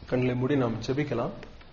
கண்களை மூடி நாம் ஜெபிக்கலாம்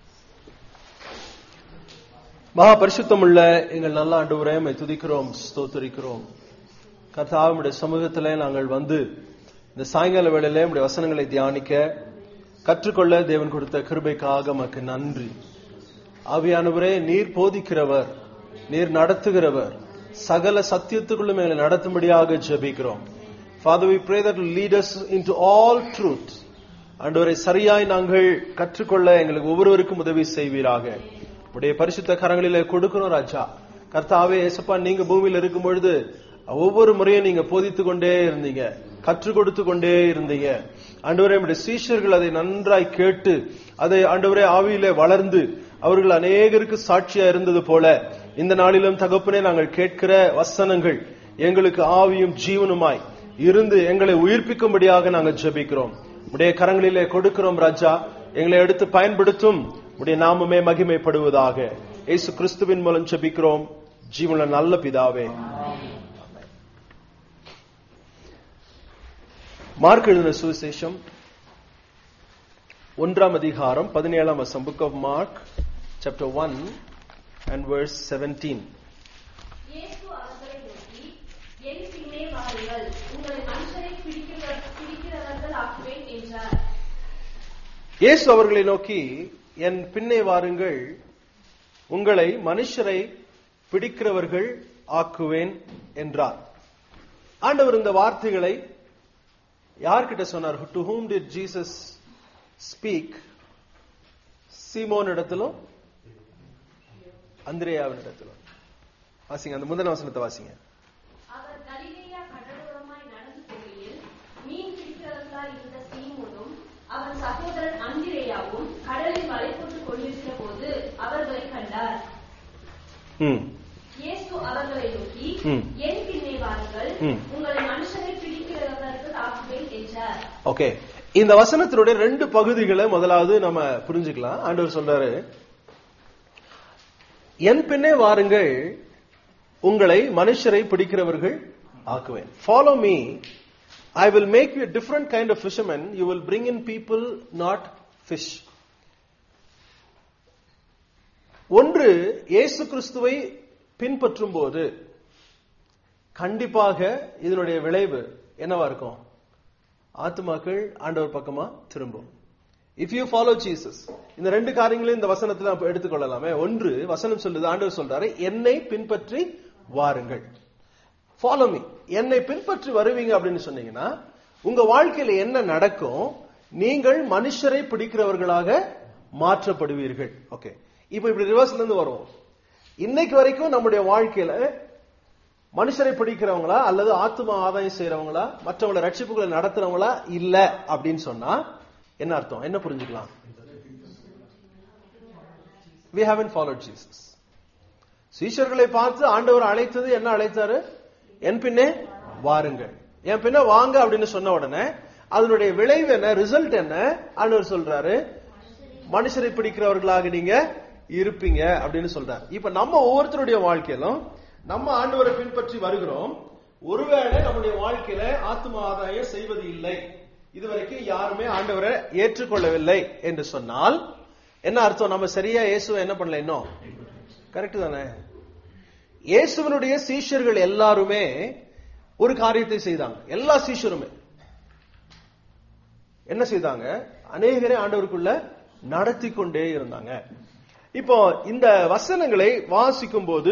மகா பரிசுத்தமுள்ள எங்கள் நல்ல ஆண்டவரே உம்மை துதிக்கிறோம் ஸ்தோத்தரிக்கிறோம் கர்த்தாவுடைய சமூகத்திலே நாங்கள் வந்து இந்த சாயங்கால வேளையிலே உடைய வசனங்களை தியானிக்க கற்றுக்கொள்ள தேவன் கொடுத்த கிருபைக்காக மக்கு நன்றி ஆவியானவரே நீர் போதிக்கிறவர் நீர் நடத்துகிறவர் சகல சத்தியத்துக்குள்ளும் எங்களை நடத்தும்படியாக ஜெபிக்கிறோம் Father, we pray that you lead us into all truth. ஆண்டவரை சரியாய் நாங்கள் கற்றுக்கொள்ள எங்களுக்கு ஒவ்வொருவருக்கும் உதவி செய்வீராக உடைய பரிசுத்த கரங்களிலே கொடுக்கிறோம் ராஜா கர்த்தாவே ஏசப்பா நீங்க பூமியில் இருக்கும் பொழுது ஒவ்வொரு முறையும் நீங்க போதித்துக் கொண்டே இருந்தீங்க கற்றுக் கொடுத்து கொண்டே இருந்தீங்க ஆண்டவரே நம்முடைய சீஷர்கள் அதை நன்றாய் கேட்டு அதை ஆண்டவரே ஆவியிலே வளர்ந்து அவர்கள் அநேகருக்கு சாட்சியா இருந்தது போல இந்த நாளிலும் தகப்பனே நாங்கள் கேட்கிற வசனங்கள் எங்களுக்கு ஆவியும் ஜீவனுமாய் இருந்து எங்களை உயிர்ப்பிக்கும்படியாக நாங்கள் ஜெபிக்கிறோம் உடைய கரங்களிலே கொடுக்கிறோம் ராஜா எங்களை எடுத்து பயன்படுத்தும் உடைய நாமமே மகிமைப்படுவதாக இயேசு கிறிஸ்துவின் மூலம் ஜெபிக்கிறோம் ஜீவன நல்ல பிதாவே மார்க் எழுதின சுவிசேஷம் ஒன்றாம் அதிகாரம் பதினேழாம் வசம் book of Mark chapter one and verse seventeen இயேசு அவர்களை நோக்கி என் பின்னே வாருங்கள் உங்களை மனுஷரை பிடிக்கிறவர் பிடிக்கிறவர்கள் ஆக்குவேன் என்றார் இயேசு அவர்களை நோக்கி என் பின்னே வாருங்கள் உங்களை மனுஷரை பிடிக்கிறவர்கள் ஆக்குவேன் என்றார் ஆண்டவர் இந்த வார்த்தைகளை யார்கிட்ட சொன்னார் to whom did Jesus speak சீமோன் இடத்திலும் அந்திரேயாவின் இடத்திலும் வாசிங்க அந்த முதல் வசனத்தை வாசிங்க அவர் கலிலேயா கடலோரமாய் நடந்து போகையில் மீன் பிடிக்கிறவர்களாய் இருந்த சீமோனும் அவன் சகோதரன் அந்திரேயாவும் கடலில் வலை போட்டு கொண்டிருக்கிற போது அவர்களை கண்டார் ம் இயேசு அவர்களை நோக்கி ம். என் பின்னே வாருங்கள் ம். உங்களை மனுஷரை பிடிக்கிறவர்களுக்கு ஆக்குவேன் என்றார் ஓகே இந்த வசனத்தினுடைய ரெண்டு பகுதிகளை முதலாவது நம்ம புரிஞ்சுக்கலாம் ஆண்டவர் சொல்றாரு என் பின்னே வாருங்கள் உங்களை மனுஷரை பிடிக்கிறவர்கள் ஆக்குவேன் follow me I will make you different kind of fisherman you will bring in people not fish ஒன்று இயேசு கிறிஸ்துவை பின்பற்றும் போது கண்டிப்பாக இதனுடைய விளைவு என்னவா இருக்கும் ஆத்துமாக்கள் ஆண்டவர் பக்கமா திரும்பும் இஃப் யூ ஃபாலோ ஜீசஸ் இந்த ரெண்டு காரியங்களையும் இந்த வசனத்துல நம்ம எடுத்துக்கொள்ளலாமே ஒன்று வசனம் சொல்லுது ஆண்டவர் சொல்றாரு என்னை பின்பற்றி வாருங்கள் ஃபாலோ மீ என்னை பின்பற்றி வருவீங்க அப்படின்னு சொன்னீங்கன்னா உங்க வாழ்க்கையில என்ன நடக்கும் நீங்கள் மனுஷரை பிடிக்கிறவர்களாக மாற்றப்படுவீர்கள் ஓகே இப்போ இப்படி ரிவர்ஸ்ல இருந்து வருவோம் இன்னைக்கு வரைக்கும் நம்முடைய வாழ்க்கையில மனுஷரை பிடிக்கிறவங்களா அல்லது ஆத்ம ஆதாயம் செய்யறவங்களா மற்றவங்கள ரட்சிப்புகளை நடத்துறவங்களா இல்ல அப்படின்னு சொன்னா என்ன அர்த்தம் என்ன புரிஞ்சுக்கலாம் we haven't followed Jesus சீஷர்களை பார்த்து ஆண்டவர் அழைத்தது என்ன அழைத்தாரு என் பின்னே வாருங்கள் என் பின்ன வாங்க அப்படின்னு சொன்ன உடனே அதனுடைய விளைவு என்ன ரிசல்ட் என்ன ஆண்டவர் சொல்றாரு மனுஷரை பிடிக்கிறவர்களாக நீங்க இருப்பீங்க அப்படின்னு சொல்றாரு இப்ப நம்ம ஒவ்வொருத்தருடைய வாழ்க்கையிலும் நம்ம ஆண்டவரை பின்பற்றி வருகிறோம் ஒருவேளை நம்முடைய வாழ்க்கையில ஆத்ம ஆதாயம் செய்வது இல்லை இதுவரைக்கும் யாருமே ஆண்டவரை ஏற்றுக்கொள்ளவில்லை என்று சொன்னால் என்ன அர்த்தம் நம்ம சரியா இயேசுவை என்ன பண்ணல இன்னும் கரெக்ட் தானே இயேசுவனுடைய சீஷர்கள் எல்லாருமே ஒரு காரியத்தை செய்தாங்க எல்லா சீஷருமே என்ன செய்தாங்க அநேகரை ஆண்டவருக்குள்ள நடத்தி கொண்டே இருந்தாங்க இப்போ இந்த வசனங்களை வாசிக்கும் போது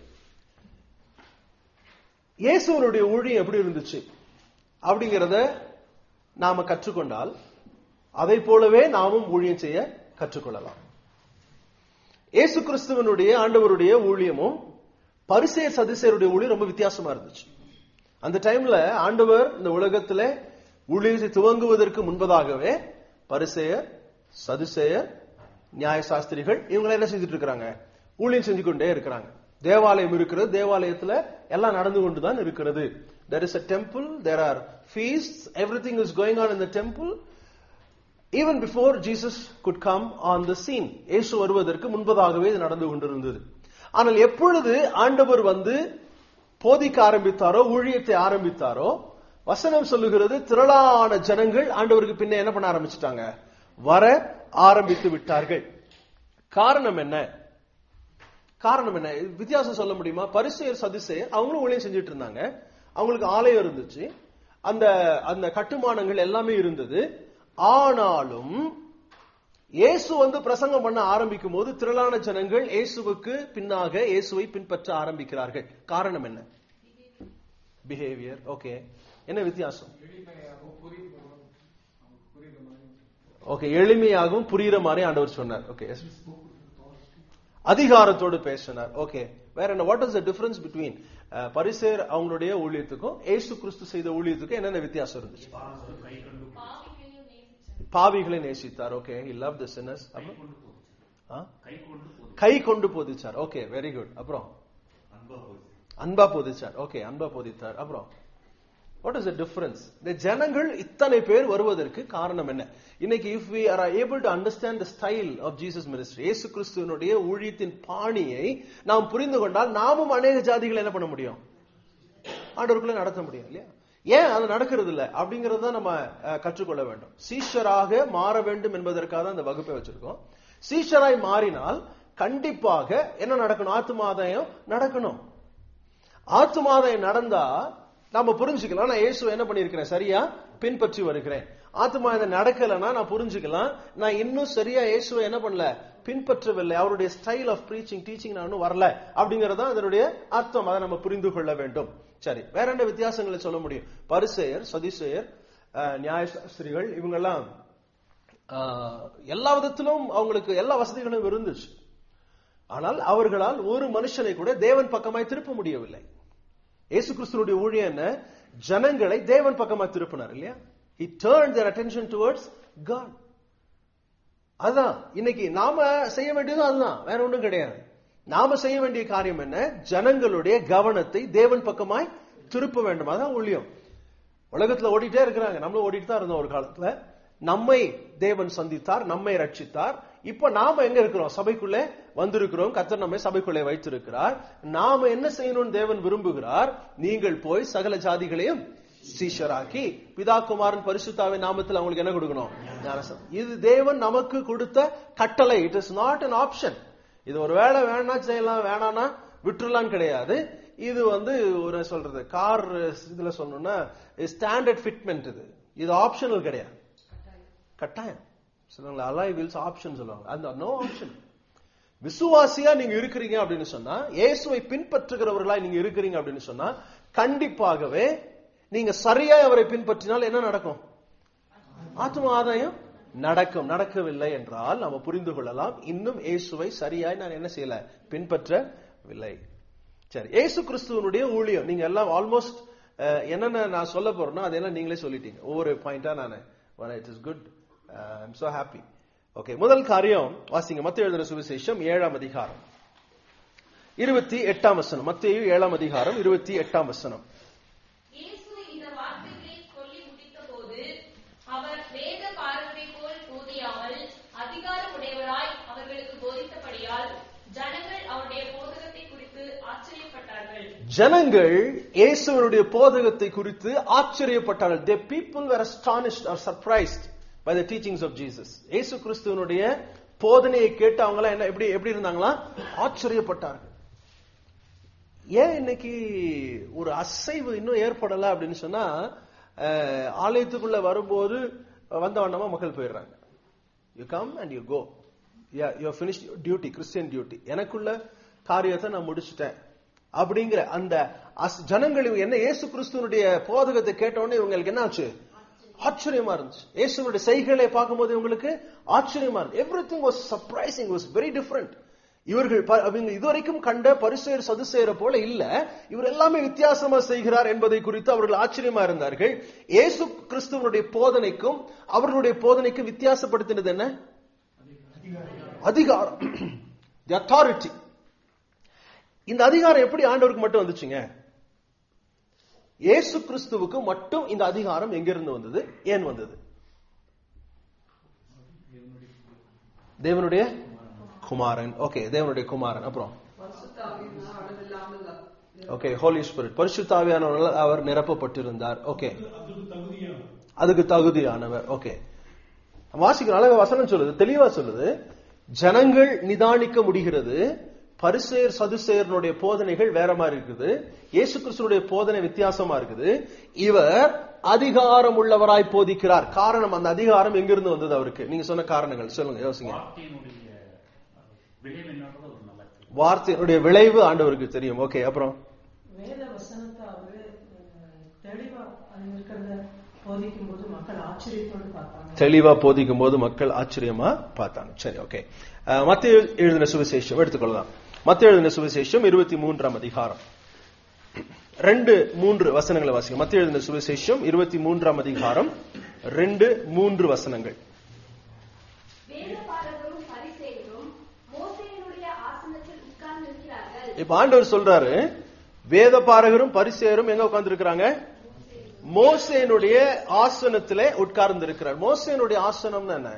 இயேசுவனுடைய ஊழியம் எப்படி இருந்துச்சு அப்படிங்கறத நாம கற்றுக்கொண்டால் அதை போலவே நாமும் ஊழியம் செய்ய கற்றுக்கொள்ளலாம் இயேசு கிறிஸ்துவனுடைய ஆண்டவருடைய ஊழியமும் பரிசே சதிசேருடைய ஊழியம் ரொம்ப வித்தியாசமா இருந்துச்சு அந்த டைம்ல ஆண்டவர் இந்த உலகத்துல ஊழியத்தை துவங்குவதற்கு முன்பதாகவே பரிசேயர் சதுசேயர் நியாயசாஸ்திரிகள் இவங்க என்ன செஞ்சுட்டு இருக்கிறாங்க ஊழியம் செஞ்சு கொண்டே இருக்கிறாங்க தேவாலயம் இருக்கிறது தேவாலயத்துல எல்லாம் நடந்து கொண்டுதான் இருக்கிறது there is a temple there are feasts everything is going on in the temple even before jesus could come on the scene இயேசு வருவதற்கு முன்பதாகவே இது நடந்து கொண்டிருந்தது ஆனால் எப்பொழுது ஆண்டவர் வந்து போதிக்க ஆரம்பித்தாரோ ஊழியத்தை ஆரம்பித்தாரோ வசனம் சொல்லுகிறது திரளான ஜனங்கள் ஆண்டவருக்கு பின்ன என்ன பண்ண ஆரம்பிச்சிட்டாங்க வர ஆரம்பித்து விட்டார்கள் காரணம் என்ன காரணம் என்ன இது வித்தியாசம் சொல்ல முடியுமா பரிசெயர் சதுசேயர் அவங்களும் ஊழியம் செஞ்சுட்டு இருந்தாங்க அவங்களுக்கு ஆலயம் இருந்துச்சு அந்த அந்த கட்டுமானங்கள் எல்லாமே இருந்தது ஆனாலும் இயேசு வந்து பிரசங்கம் பண்ண ஆரம்பிக்கும் போது திரளான ஜனங்கள் இயேசுவுக்கு பின்னாக இயேசுவை பின்பற்ற ஆரம்பிக்கிறார்கள் காரணம் என்ன பிஹேவியர் ஓகே என்ன வித்தியாசம் ஓகே எளிமையாகவும் புரியுற மாதிரி ஆண்டவர் சொன்னார் ஓகே அதிகாரத்தோடு பேசினார் ஓகே வேற என்ன what is the difference between பரிசேர் அவங்களுடைய ஊழியத்துக்கும் ஏசு கிறிஸ்து செய்த ஊழியத்துக்கும் என்னென்ன வித்தியாசம் இருந்துச்சு பாவிகளை நேசித்தார் okay he loved the sinners அப்புறம் ஆ? கை கொண்டு போதிச்சார் ஓகே வெரி குட் அப்புறம் அன்பா போதிச்சார் ஓகே அன்பா போதித்தார் அப்புறம் வாட் இஸ் த டிஃபரன்ஸ் இந்த ஜனங்கள் இத்தனை பேர் வருவதற்கு காரணம் என்ன இன்னைக்கு if we are able to understand the style of Jesus ministry இயேசு கிறிஸ்துவனுடைய ஊழியத்தின் பாணியை நாம் புரிந்து கொண்டால் நாமும் அநேக ஜாதிகளை என்ன பண்ண முடியும் ஆண்டவருக்குள்ள நடத்த முடியும் இல்லையா ஏன் அது நடக்கிறது இல்ல அப்படிங்கறது தான் நம்ம அஹ், கற்றுக்கொள்ள வேண்டும் சீஷராக மாற வேண்டும் என்பதற்காக தான் இந்த வகுப்பை வச்சிருக்கோம் சீஷராய் மாறினால் கண்டிப்பாக என்ன நடக்கணும் ஆத்துமாதாயம் நடக்கணும் ஆத்துமாதாயம் நடந்தா நாம புரிஞ்சுக்கலாம் நான் இயேசு என்ன பண்ணிருக்கிறேன் சரியா பின்பற்றி வருகிறேன் ஆத்துமா இதை நடக்கலைன்னா நான் புரிஞ்சுக்கலாம் நான் இன்னும் சரியா இயேசுவை என்ன பண்ணல பின்பற்றவில்லை அவருடைய ஸ்டைல் ஆஃப் ப்ரீச்சிங் டீச்சிங் நான் இன்னும் வரல அப்படிங்கறது தான் அதனுடைய அர்த்தம் அதை நம்ம புரிந்து கொள்ள வேண்டும் சரி வேற என்ன வித்தியாசங்களை சொல்ல முடியும் பரிசெயர் சதிசெயர் அஹ், நியாயசாஸ்திரிகள் இவங்கெல்லாம் ஆஹ், எல்லா விதத்திலும் அவங்களுக்கு எல்லா வசதிகளும் இருந்துச்சு ஆனால் அவர்களால் ஒரு மனுஷனை கூட தேவன் பக்கமாய் திருப்ப முடியவில்லை இயேசு கிறிஸ்துனுடைய ஊழியம் என்ன ஜனங்களை தேவன் பக்கமாய் திருப்பினார் இல்லையா he turned their attention towards God அதான் இன்னைக்கு நாம செய்ய வேண்டியது அதுதான் வேற ஒண்ணும் கிடையாது நாம செய்ய வேண்டிய காரியம் என்ன ஜனங்களுடைய கவனத்தை தேவன் பக்கமாய் திருப்ப வேண்டும் அதான் ஊழியம் உலகத்துல ஓடிட்டே இருக்கிறாங்க நம்மளும் ஓடிட்டு தான் இருந்தோம் ஒரு காலத்துல நம்மை தேவன் சந்தித்தார் நம்மை ரட்சித்தார் இப்ப நாம எங்க இருக்கிறோம் சபைக்குள்ளே வந்திருக்கிறோம் கர்த்தர் நம்மை சபைக்குள்ளே வைத்திருக்கிறார் நாம என்ன செய்யணும்னு தேவன் விரும்புகிறார் நீங்கள் போய் சகல ஜாதிகளையும் சீஷராக்கி பிதா குமாரன் பரிசுத்தாவின் நாமத்தில் அவங்களுக்கு என்ன கொடுக்கணும் ஞானசம் இது தேவன் நமக்கு கொடுத்த கட்டளை it is not an option இது ஒரு வேலை வேணா செய்யலாம் வேணானா விட்டுறலாம் கிடையாது இது வந்து ஒரு சொல்றது கார் இதுல சொல்லணும்னா ஸ்டாண்டர்ட் ஃபிட்மெண்ட் இது இது ஆப்ஷனல் கிடையாது கட்டாயம் சொல்லுவாங்களா அலாய் வீல்ஸ் ஆப்ஷன் சொல்லுவாங்க அந்த நோ ஆப்ஷன் விசுவாசியா நீங்க இருக்கிறீங்க அப்படின்னு சொன்னா இயேசுவை பின்பற்றுகிறவர்களா நீங்க இருக்கிறீங்க அப்படின்னு சொன்னா கண்டிப்பாகவே நீங்க சரியா அவரை பின்பற்றினால் என்ன நடக்கும் ஆத்ம ஆதாயம் நடக்கும் நடக்கவில்லை என்றால் நம்ம புரிந்து கொள்ளலாம் இன்னும் இயேசுவை சரியாய் நான் என்ன செய்யல பின்பற்றவில்லை சரி இயேசு கிறிஸ்துவனுடைய ஊழியம் நீங்க எல்லாம் ஆல்மோஸ்ட் என்னென்ன நான் சொல்ல போறேனோ அதெல்லாம் நீங்களே சொல்லிட்டீங்க ஒவ்வொரு பாயிண்டா நான் it is good I'm so happy okay முதல் காரியம் வாசிங்க மத்திய எழுதுற சுவிசேஷம் ஏழாம் அதிகாரம் இருபத்தி எட்டாம் வசனம் மத்திய ஏழாம் அதிகாரம் இருபத்தி எட்டாம் வசனம் இயேசு இந்த வார்த்தைகளை சொல்லி முடித்தபோது அவர் வேத பாரத்தை போல் ஊதியாமல் அதிகாரமுடையவராய் அவர்களுக்கு போதித்தபடியால் ஜனங்கள் அவருடைய போதகத்தை குறித்து ஆச்சரியப்பட்டார்கள் ஜனங்கள் இயேசுவனுடைய போதகத்தை குறித்து ஆச்சரியப்பட்டார்கள் the people were astonished or surprised by the teachings of Jesus இயேசு கிறிஸ்துவனுடைய போதனையை கேட்டு அவங்க எல்லாம் என்ன எப்படி எப்படி இருந்தாங்களா ஆச்சரியப்பட்டார்கள் ஏன் இன்னைக்கு ஒரு அசைவு இன்னும் ஏற்படல அப்படின்னு சொன்னா அஹ், ஆலயத்துக்குள்ள வரும்போது வந்த வண்ணமா மக்கள் போயிடுறாங்க you come and you go you finish duty Christian duty எனக்குள்ள காரியத்தை நான் முடிச்சிட்டேன் அப்படிங்கிற அந்த அஸ்- ஜனங்கள் இவங்க என்ன இயேசு கிறிஸ்துவனுடைய போதகத்தை கேட்ட உடனே இவங்களுக்கு என்ன ஆச்சு ஆச்சரியமா இருந்துச்சு இயேசுனுடைய செய்கைகளை பார்க்கும்போது இவங்களுக்கு ஆச்சரியமா இருந்துச்சு everything was surprising was very different இவர்கள் ப- அவங்க இதுவரைக்கும் கண்ட பரிசெயர் சதுசெயரை போல இல்ல இவர் எல்லாமே வித்தியாசமா செய்கிறார் என்பதை குறித்து அவர்கள் ஆச்சரியமா இருந்தார்கள் இயேசு கிறிஸ்துவனுடைய போதனைக்கும் அவர்களுடைய போதனைக்கும் வித்தியாசப்படுத்தினது என்ன அதிகாரம் தி அத்தாரிட்டி இந்த அதிகாரம் எப்படி ஆண்டவருக்கு மட்டும் வந்துச்சுங்க இயேசு கிறிஸ்துவுக்கு மட்டும் இந்த அதிகாரம் எங்கிருந்து வந்தது ஏன் வந்தது தேவனுடைய குமாரன் ஓகே தேவனுடைய குமாரன் அப்புறம் ஓகே ஹோலி ஸ்பிரிட் பரிசுத்தாவியானவர்கள் அவர் நிரப்பப்பட்டிருந்தார் ஓகே அதுக்கு தகுதியானவர் ஓகே வாசிக்கிற அழக வசனம் சொல்லுது தெளிவா சொல்லுது ஜனங்கள் நிதானிக்க முடிகிறது பரிசேர் சதுசேரனுடைய போதனைகள் வேற மாதிரி இருக்குது இயேசு கிறிஸ்துனுடைய போதனை வித்தியாசமா இருக்குது இவர் அதிகாரம் உள்ளவராய் போதிக்கிறார் காரணம் அந்த அதிகாரம் எங்கிருந்து வந்தது அவருக்கு நீங்க சொன்ன காரணங்கள் சொல்லுங்க யோசிங்க வார்த்தையினுடைய விளைவு என்னன்றது ஒரு நல்ல கேள்வி. வார்த்தையினுடைய விளைவு ஆண்டவருக்கு தெரியும் ஓகே அப்புறம் வேத வசனத்தை அவரு அஹ், தெளிவா அது இருக்கிறத போதிக்கும் போது மக்கள் ஆச்சரியத்தோடு பார்த்தாங்க தெளிவா போதிக்கும் போது மக்கள் ஆச்சரியமா பார்த்தாங்க சரி ஓகே மத்திய எழுதின சுவிசேஷம் எடுத்துக்கொள்ளலாம் மத்திய எழுதின சுவிசேஷம் இருபத்தி மூன்றாம் அதிகாரம் ரெண்டு மூன்று வசனங்களை வாசிங்க மத்திய எழுதின சுவிசேஷம் இருபத்தி மூன்றாம் அதிகாரம் ரெண்டு மூன்று வசனங்கள் வேதபாரகரும் பரிசேயரும் மோசேயினுடைய ஆசனத்தில் உட்கார்ந்திருக்கிறார்கள் இப்ப ஆண்டவர் சொல்றாரு வேத பாரகரும் பரிசேயரும் எங்க உட்கார்ந்து இருக்கிறாங்க மோசேனுடைய ஆசனத்திலே உட்கார்ந்து இருக்கிறார் மோசேனுடைய ஆசனம்னா என்ன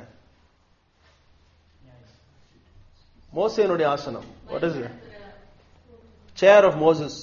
மோசேனுடைய ஆசனம் what is chair of Moses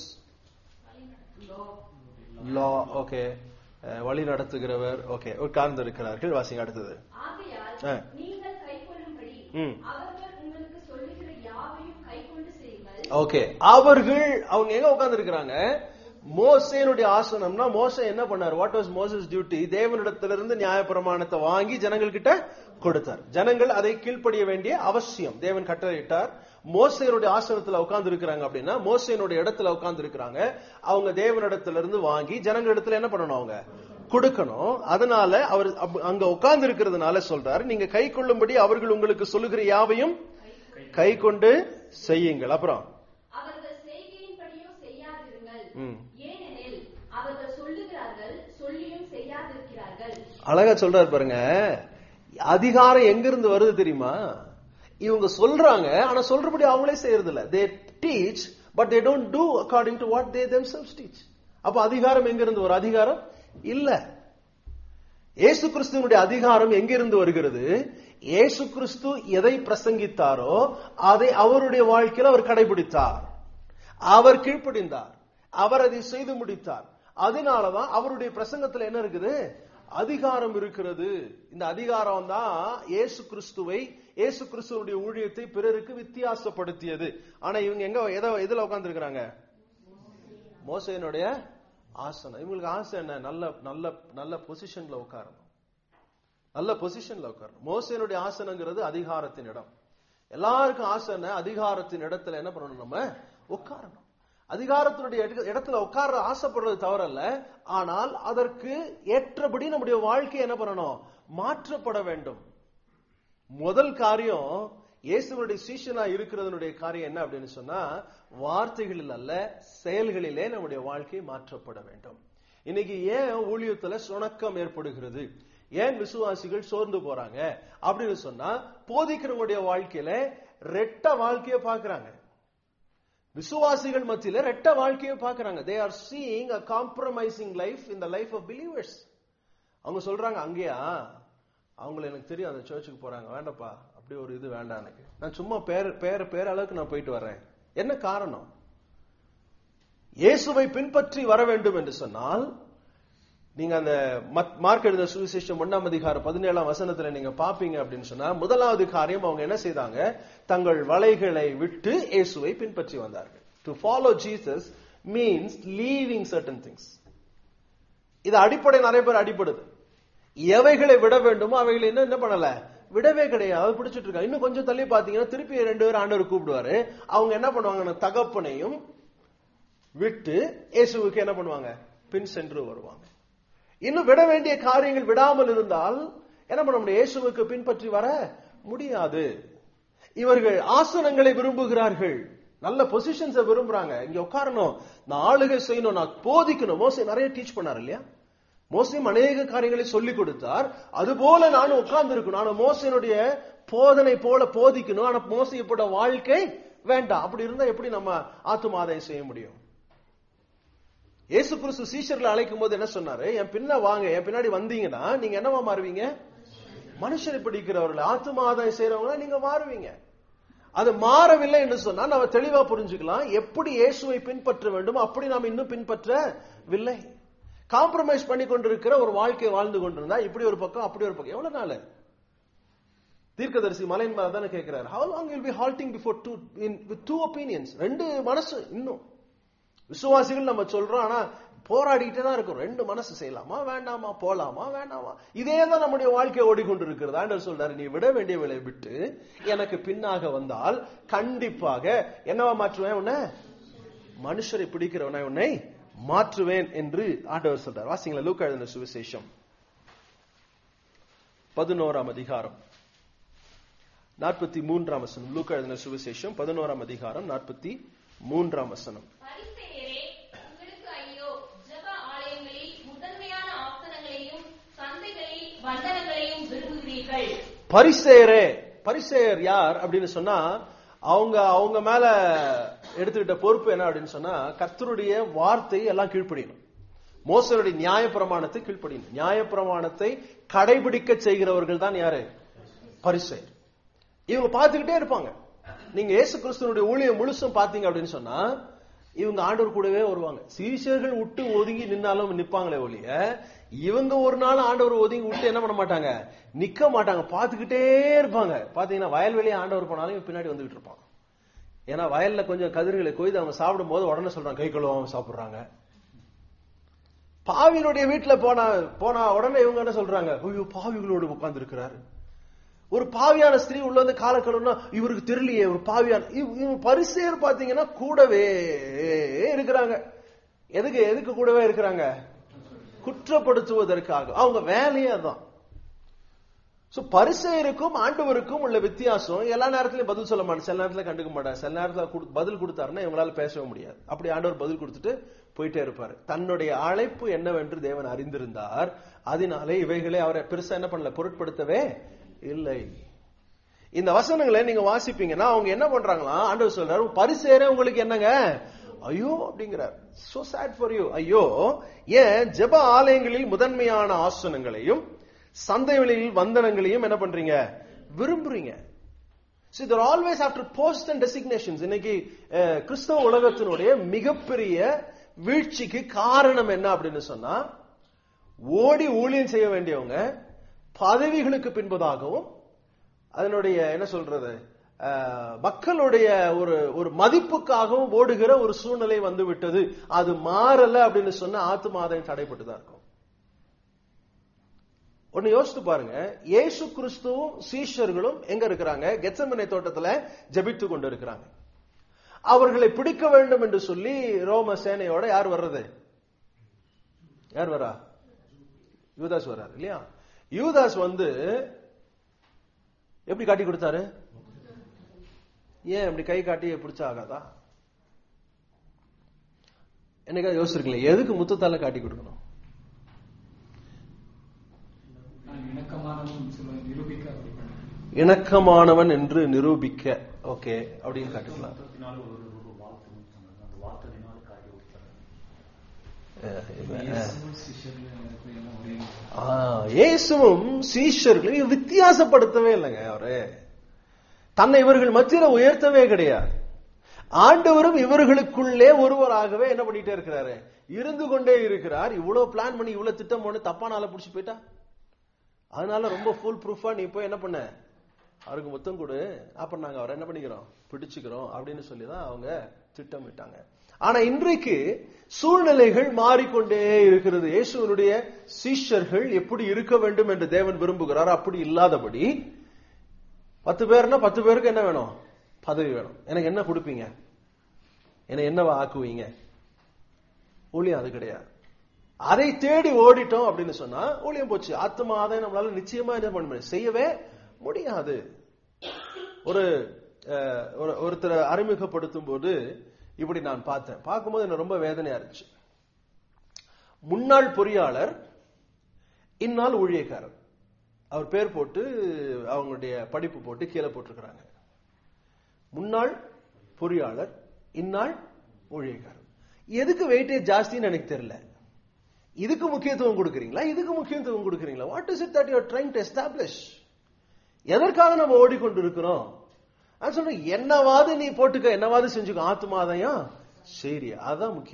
law okay வழி நடத்துகிறவர் ஓகே உட்கார்ந்து இருக்கிறார்கள் வாசிங்க அடுத்தது ஆகையால் ஆ. நீங்கள் கைக்கொள்ளும்படி ம். அவர்கள் உங்களுக்கு சொல்லுகிற யாவையும் கைக்கொண்டு செய்யுங்கள் ஓகே அவர்கள் அவங்க எங்க உட்கார்ந்து இருக்கிறாங்க மோசேனுடைய ஆசனம்னா மோசே என்ன பண்ணார் வாட் வாஸ் மோசஸ் டியூட்டி தேவனிடத்திலிருந்து நியாயப்பிரமாணத்தை வாங்கி ஜனங்கள் கிட்ட கொடுத்தார் ஜனங்கள் அதை கீழ்ப்படிய வேண்டிய அவசியம் தேவன் கட்டளையிட்டார் மோசேனுடைய ஆசனத்துல உட்கார்ந்து இருக்கிறாங்க அப்படின்னா மோசேனுடைய இடத்துல உட்கார்ந்து இருக்கிறாங்க அவங்க தேவனிடத்திலிருந்து வாங்கி ஜனங்களிடத்துல என்ன பண்ணணும் அவங்க கொடுக்கணும் அதனால அவர் அப்ப- அங்க உட்கார்ந்து இருக்கிறதுனால சொல்றாரு நீங்க கை கொள்ளும்படி அவர்கள் உங்களுக்கு சொல்லுகிற யாவையும் கை கொண்டு செய்யுங்கள் அப்புறம் அவர்கள் செய்கையின்படியோ செய்யாதிருங்கள் ம். ஏனெனில் அவர்கள் சொல்லுகிறார்கள் சொல்லியும் செய்யாதிருக்கிறார்கள் அழகா சொல்றாரு பாருங்க அதிகாரம் எங்க இருந்து வருது தெரியுமா இவங்க சொல்றாங்க ஆனா சொல்றபடி அவங்களே செய்யறது இல்ல they teach but they don't do according to what they themselves teach அப்ப அதிகாரம் எங்க இருந்து வரும் அதிகாரம் இல்ல இயேசு கிறிஸ்துவனுடைய அதிகாரம் எங்கிருந்து வருகிறது இயேசு கிறிஸ்து எதை பிரசங்கித்தாரோ அதை அவருடைய வாழ்க்கையில் அவர் கடைபிடித்தார் அவர் கீழ்ப்படிந்தார் அவர் அதை செய்து முடித்தார் அதனாலதான் அவருடைய பிரசங்கத்துல என்ன இருக்குது அதிகாரம் இருக்கிறது இந்த அதிகாரம் தான் இயேசு கிறிஸ்துவை இயேசு கிறிஸ்துவனுடைய ஊழியத்தை பிறருக்கு வித்தியாசப்படுத்தியது ஆனா இவங்க எங்க எதை எதுல உட்கார்ந்து இருக்கிறாங்க மோசையனுடைய ஆசனம் இவங்களுக்கு ஆசை என்ன நல்ல நல்ல நல்ல பொசிஷன்ல உட்காரணும் நல்ல பொசிஷன்ல உட்காரணும் மோசையனுடைய ஆசனங்கிறது அதிகாரத்தின் இடம் எல்லாருக்கும் ஆசை என்ன அதிகாரத்தின் இடத்துல என்ன பண்ணணும் நம்ம உட்காரணும் அதிகாரத்தினுடைய இடத்து- இடத்துல உட்கார ஆசைப்படுறது தவறல்ல ஆனால் அதற்கு ஏற்றபடி நம்முடைய வாழ்க்கை என்ன பண்ணணும் மாற்றப்பட வேண்டும் முதல் காரியம் இயேசுவனுடைய சீஷனா இருக்கிறதனுடைய காரியம் என்ன அப்படின்னு சொன்னா வார்த்தைகளில் அல்ல செயல்களிலே நம்முடைய வாழ்க்கை மாற்றப்பட வேண்டும் இன்னைக்கு ஏன் ஊழியத்துல சுணக்கம் ஏற்படுகிறது ஏன் விசுவாசிகள் சோர்ந்து போறாங்க அப்படின்னு சொன்னா போதிக்கிறவங்களுடைய வாழ்க்கையில ரெட்ட வாழ்க்கையை பார்க்கறாங்க விசுவாசிகள் மத்தியில ரெட்ட வாழ்க்கையை பார்க்கறாங்க they are seeing a compromising life in the life of believers அவங்க சொல்றாங்க அங்கேயா அவங்கள எனக்கு தெரியும் அந்த சர்ச்சுக்கு போறாங்க வேண்டாப்பா அப்படி ஒரு இது வேண்டாம் எனக்கு நான் சும்மா பேர் பேர் பேர் அளவுக்கு நான் போயிட்டு வர்றேன் என்ன காரணம் இயேசுவை பின்பற்றி வர வேண்டும் என்று சொன்னால் நீங்க அந்த மத்- மார்க் எழுத சுவிசேஷம் ஒண்ணாம் அதிகாரம் பதினேழாம் வசனத்துல நீங்க பாப்பீங்க அப்படின்னு சொன்னா முதலாவது காரியம் அவங்க என்ன செய்தாங்க தங்கள் வலைகளை விட்டு இயேசுவை பின்பற்றி வந்தார்கள் to follow Jesus means leaving certain things இது அடிப்படை நிறைய பேர் அடிப்படுது எவைகளை விட வேண்டுமோ அவைகளை இன்னும் என்ன பண்ணல விடவே கிடையாது பிடிச்சிட்டு இருக்காங்க இன்னும் கொஞ்சம் தள்ளி பாத்தீங்கன்னா திருப்பி ரெண்டு பேரும் ஆண்டவர் கூப்பிடுவாரு அவங்க என்ன பண்ணுவாங்க தகப்பனையும் விட்டு இயேசுவுக்கு என்ன பண்ணுவாங்க பின் சென்று வருவாங்க இன்னும் விட வேண்டிய காரியங்கள் விடாமல் இருந்தால் என்ன பண்ண முடியும் இயேசுவுக்கு பின்பற்றி வர முடியாது இவர்கள் ஆசனங்களை விரும்புகிறார்கள் நல்ல பொசிஷன்ஸை விரும்புறாங்க இங்க உட்காரணும் நான் ஆளுகை செய்யணும் நான் போதிக்கணும் மோசே நிறைய டீச் பண்ணார் இல்லையா மோசையும் அநேக காரியங்களை சொல்லிக் கொடுத்தார் அதுபோல நானும் உட்கார்ந்து இருக்கணும் ஆனா மோசையினுடைய போதனை போல போதிக்கணும் ஆனா மோசையப்பட்ட வாழ்க்கை வேண்டாம் அப்படி இருந்தா எப்படி நம்ம ஆத்துமாதாயம் செய்ய முடியும் இயேசு கிறிஸ்து சீஷர்களை அழைக்கும் போது என்ன சொன்னாரு என் பின்ன வாங்க என் பின்னாடி வந்தீங்கன்னா நீங்க என்னவா மாறுவீங்க மனுஷனை பிடிக்கிறவர்கள் ஆத்தும ஆதாயம் செய்யறவங்க நீங்க மாறுவீங்க அது மாறவில்லை என்று சொன்னா நம்ம தெளிவா புரிஞ்சுக்கலாம் எப்படி இயேசுவை பின்பற்ற வேண்டுமோ அப்படி நாம் இன்னும் பின்பற்றவில்லை காம்ப்ரமைஸ் பண்ணி கொண்டிருக்கிற ஒரு வாழ்க்கையை வாழ்ந்து கொண்டிருந்தா இப்படி ஒரு பக்கம் அப்படி ஒரு பக்கம் எவ்வளவு நாள் தீர்க்கதரிசி மலையின் மேல தானே கேட்கிறாரு how long will be halting before two in with two opinions ரெண்டு மனசு இன்னும் விசுவாசிகள் நம்ம சொல்றோம் ஆனா போராடிட்டே தான் இருக்கும் ரெண்டு மனசு செய்யலாமா வேண்டாமா போலாமா வேண்டாமா இதே தான் நம்முடைய வாழ்க்கை ஓடிக்கொண்டிருக்கிறது ஆண்டவர் சொல்றாரு நீ விட வேண்டியவளை விட்டு எனக்கு பின்னாக வந்தால் கண்டிப்பாக என்னவா மாற்றுவேன் உன்னை மனுஷரை பிடிக்கிறவனை உன்னை மாற்றுவேன் என்று ஆண்டவர் சொல்றார் வாசிங்களா லூக்கா எழுதின சுவிசேஷம் பதினோராம் அதிகாரம் நாற்பத்தி மூன்றாம் வசனம் லூக்கா எழுதின சுவிசேஷம் பதினோராம் அதிகாரம் நாற்பத்தி மூன்றாம் வசனம் பரிசேயரே உங்களுக்கு ஐயோ ஜெப ஆலயங்களில் முதன்மையான ஆசனங்களையும் சந்தைகளில் வந்தனங்களையும் விரும்புகிறீர்கள் பரிசேயரே பரிசேயர் யார் அப்படின்னு சொன்னா அவங்க அவங்க மேல எடுத்துக்கிட்ட பொறுப்பு என்ன அப்படின்னு சொன்னா கர்த்தருடைய வார்த்தை எல்லாம் கீழ்ப்படியணும் மோசனுடைய நியாயப்பிரமாணத்தை கீழ்ப்படியணும் நியாயப்பிரமாணத்தை கடைபிடிக்க செய்கிறவர்கள் தான் யாரு பரிசேயர் இவங்க பார்த்துக்கிட்டே இருப்பாங்க நீங்க இயேசு கிறிஸ்துவனுடைய ஊழியம் முழுசும் பாத்தீங்க அப்படின்னு சொன்னா இவங்க ஆண்டவர் கூடவே வருவாங்க சீஷர்கள் விட்டு ஒதுங்கி நின்னாலும் நிப்பாங்களே ஒழிய இவங்க ஒரு நாள் ஆண்டவர் ஒதுங்கி விட்டு என்ன பண்ண மாட்டாங்க நிக்க மாட்டாங்க பார்த்துக்கிட்டே இருப்பாங்க பாத்தீங்கன்னா வயல்வெளியே ஆண்டவர் போனாலும் இவன் பின்னாடி வந்துகிட்டு இருப்பான் ஏன்னா வயல்ல கொஞ்சம் கதிர்களை கொய்து அவங்க சாப்பிடும் போது உடனே சொல்றாங்க கை கழுவாம சாப்பிடுறாங்க பாவியினுடைய வீட்டுல போனா போனா உடனே இவங்க என்ன சொல்றாங்க ஐயோ பாவிகளோடு உட்கார்ந்து இருக்கிறாரு ஒரு பாவியான ஸ்திரீ உள்ள வந்து கால கழுவுனா இவருக்கு தெரியலையே ஒரு பாவியான இவ- இவங்க பரிசேர் பாத்தீங்கன்னா கூடவே இருக்கிறாங்க எதுக்கு எதுக்கு கூடவே இருக்கிறாங்க குற்றப்படுத்துவதற்காக அவங்க வேலையே அதான் சோ பரிசேயருக்கும் ஆண்டவருக்கும் உள்ள வித்தியாசம் எல்லா நேரத்திலயும் பதில் சொல்ல மாட்டேன் சில நேரத்துல கண்டுக்க மாட்டாங்க சில நேரத்துல குடு- பதில் கொடுத்தாருன்னா இவங்களால பேசவே முடியாது அப்படி ஆண்டவர் பதில் கொடுத்துட்டு போயிட்டே இருப்பாரு தன்னுடைய அழைப்பு என்னவென்று தேவன் அறிந்திருந்தார் அதனாலே இவைகளை அவரை பெருசா என்ன பண்ணல பொருட்படுத்தவே இல்லை இந்த வசனங்களை நீங்க வாசிப்பீங்கன்னா அவங்க என்ன பண்றாங்களா ஆண்டவர் சொல்றாரு பரிசேரே உங்களுக்கு என்னங்க ஐயோ அப்படிங்கிறார் சோ sad for you ஐயோ ஏன் ஜெப ஆலயங்களில் முதன்மையான ஆசனங்களையும் சந்தைகளில் வந்தனங்களையும் என்ன பண்றீங்க விரும்புறீங்க See, they're always after post and designations. இன்னைக்கு அஹ், கிறிஸ்தவ உலகத்தினுடைய மிகப்பெரிய வீழ்ச்சிக்கு காரணம் என்ன அப்படின்னு சொன்னா ஓடி ஊழியம் செய்ய வேண்டியவங்க பதவிகளுக்கு பின்பதாகவும் அதனுடைய என்ன சொல்றது அஹ், மக்களுடைய ஒரு ஒரு மதிப்புக்காகவும் ஓடுகிற ஒரு சூழ்நிலை வந்து விட்டது அது மாறல அப்படின்னு சொன்னா ஆத்துமாதையும் தடைப்பட்டு தான் இருக்கும் ஒன்னு யோசித்து பாருங்க இயேசு கிறிஸ்துவும் சீஷர்களும் எங்க இருக்கிறாங்க கெத்சமனை தோட்டத்துல ஜெபித்து கொண்டு இருக்கிறாங்க அவர்களை பிடிக்க வேண்டும் என்று சொல்லி ரோம சேனையோட யார் வர்றது யார் வரா யூதாஸ் வர்றாரு இல்லையா யூதாஸ் வந்து எப்படி காட்டி கொடுத்தாரு ஏன் இப்படி கை காட்டி பிடிச்சா ஆகாதா என்னைக்காவது யோசிச்சிருக்கீங்களா எதுக்கு முத்தத்தால காட்டி கொடுக்கணும் நான் இணக்கமானவன் சொல்லுவேன் நிரூபிக்க அப்படி பண்ணேன் இணக்கமானவன் என்று நிரூபிக்க ஓகே அப்படின்னு காட்டிக்கலாம் மொத்தத்தினால ஒரு ஒரு வாழ்த்துன்னு சொன்னாங்க அந்த வாழ்த்ததினால காட்டி கொடுத்தாரு இயேசுவும் சிஷ்யர்கள் எனக்கு எல்லாம் ஒரே ஆ, இயேசுவும் சீஷர்களையும் வித்தியாசப்படுத்தவே இல்லைங்க அவரு தன்னை இவர்கள் மத்தியில உயர்த்தவே கிடையாது ஆண்டவரும் இவர்களுக்குள்ளே ஒருவராகவே என்ன பண்ணிட்டே இருக்கிறாரு இருந்து கொண்டே இருக்கிறார் இவ்வளவு பிளான் பண்ணி இவ்வளவு திட்டம் பண்ணி தப்பான ஆளை புடிச்சு போயிட்டா அதனால ரொம்ப ஃபுல் ப்ரூஃபா நீ போய் என்ன பண்ண அவருக்கு முத்தம் கொடு அப்புறம் நாங்க அவரை என்ன பண்ணிக்கிறோம் பிடிச்சுக்கிறோம் அப்படின்னு சொல்லி தான் அவங்க திட்டமிட்டாங்க ஆனா இன்றைக்கு சூழ்நிலைகள் மாறிக்கொண்டே இருக்கிறது இயேசுவனுடைய சீஷர்கள் எப்படி இருக்க வேண்டும் என்று தேவன் விரும்புகிறார் அப்படி இல்லாதபடி பத்து பேர்னா பத்து பேருக்கு என்ன வேணும் பதவி வேணும் எனக்கு என்ன கொடுப்பீங்க என்னை என்னவா ஆக்குவீங்க ஊழியம் அது கிடையாது அதை தேடி ஓடிட்டோம் அப்படின்னு சொன்னா ஊழியம் போச்சு ஆத்மா அதை நம்மளால நிச்சயமா என்ன பண்ண முடியும் செய்யவே முடியாது ஒரு அஹ், ஒரு ஒருத்தரை அறிமுகப்படுத்தும் போது இப்படி நான் பார்த்தேன் பார்க்கும்போது எனக்கு ரொம்ப வேதனையா இருந்துச்சு முன்னாள் பொறியாளர் இந்நாள் ஊழியக்காரர் அவர் பேர் போட்டு அவங்களுடைய படிப்பு போட்டு கீழே போட்டிருக்கிறாங்க முன்னாள் பொறியாளர் இந்நாள் ஊழியக்காரர் எதுக்கு வெயிட்டேஜ் ஜாஸ்தின்னு எனக்கு தெரியல இதுக்கு முக்கியத்துவம் கொடுக்குறீங்களா இதுக்கு முக்கியத்துவம் கொடுக்குறீங்களா what is it that you're trying to establish எதற்காக நம்ம ஓடிக்கொண்டிருக்கிறோம் நான் சொல்றேன் என்னவாது நீ போட்டுக்க என்னவாது செஞ்சுக்கோ ஆத்மாதையும் சரி அதான் முக்கியம்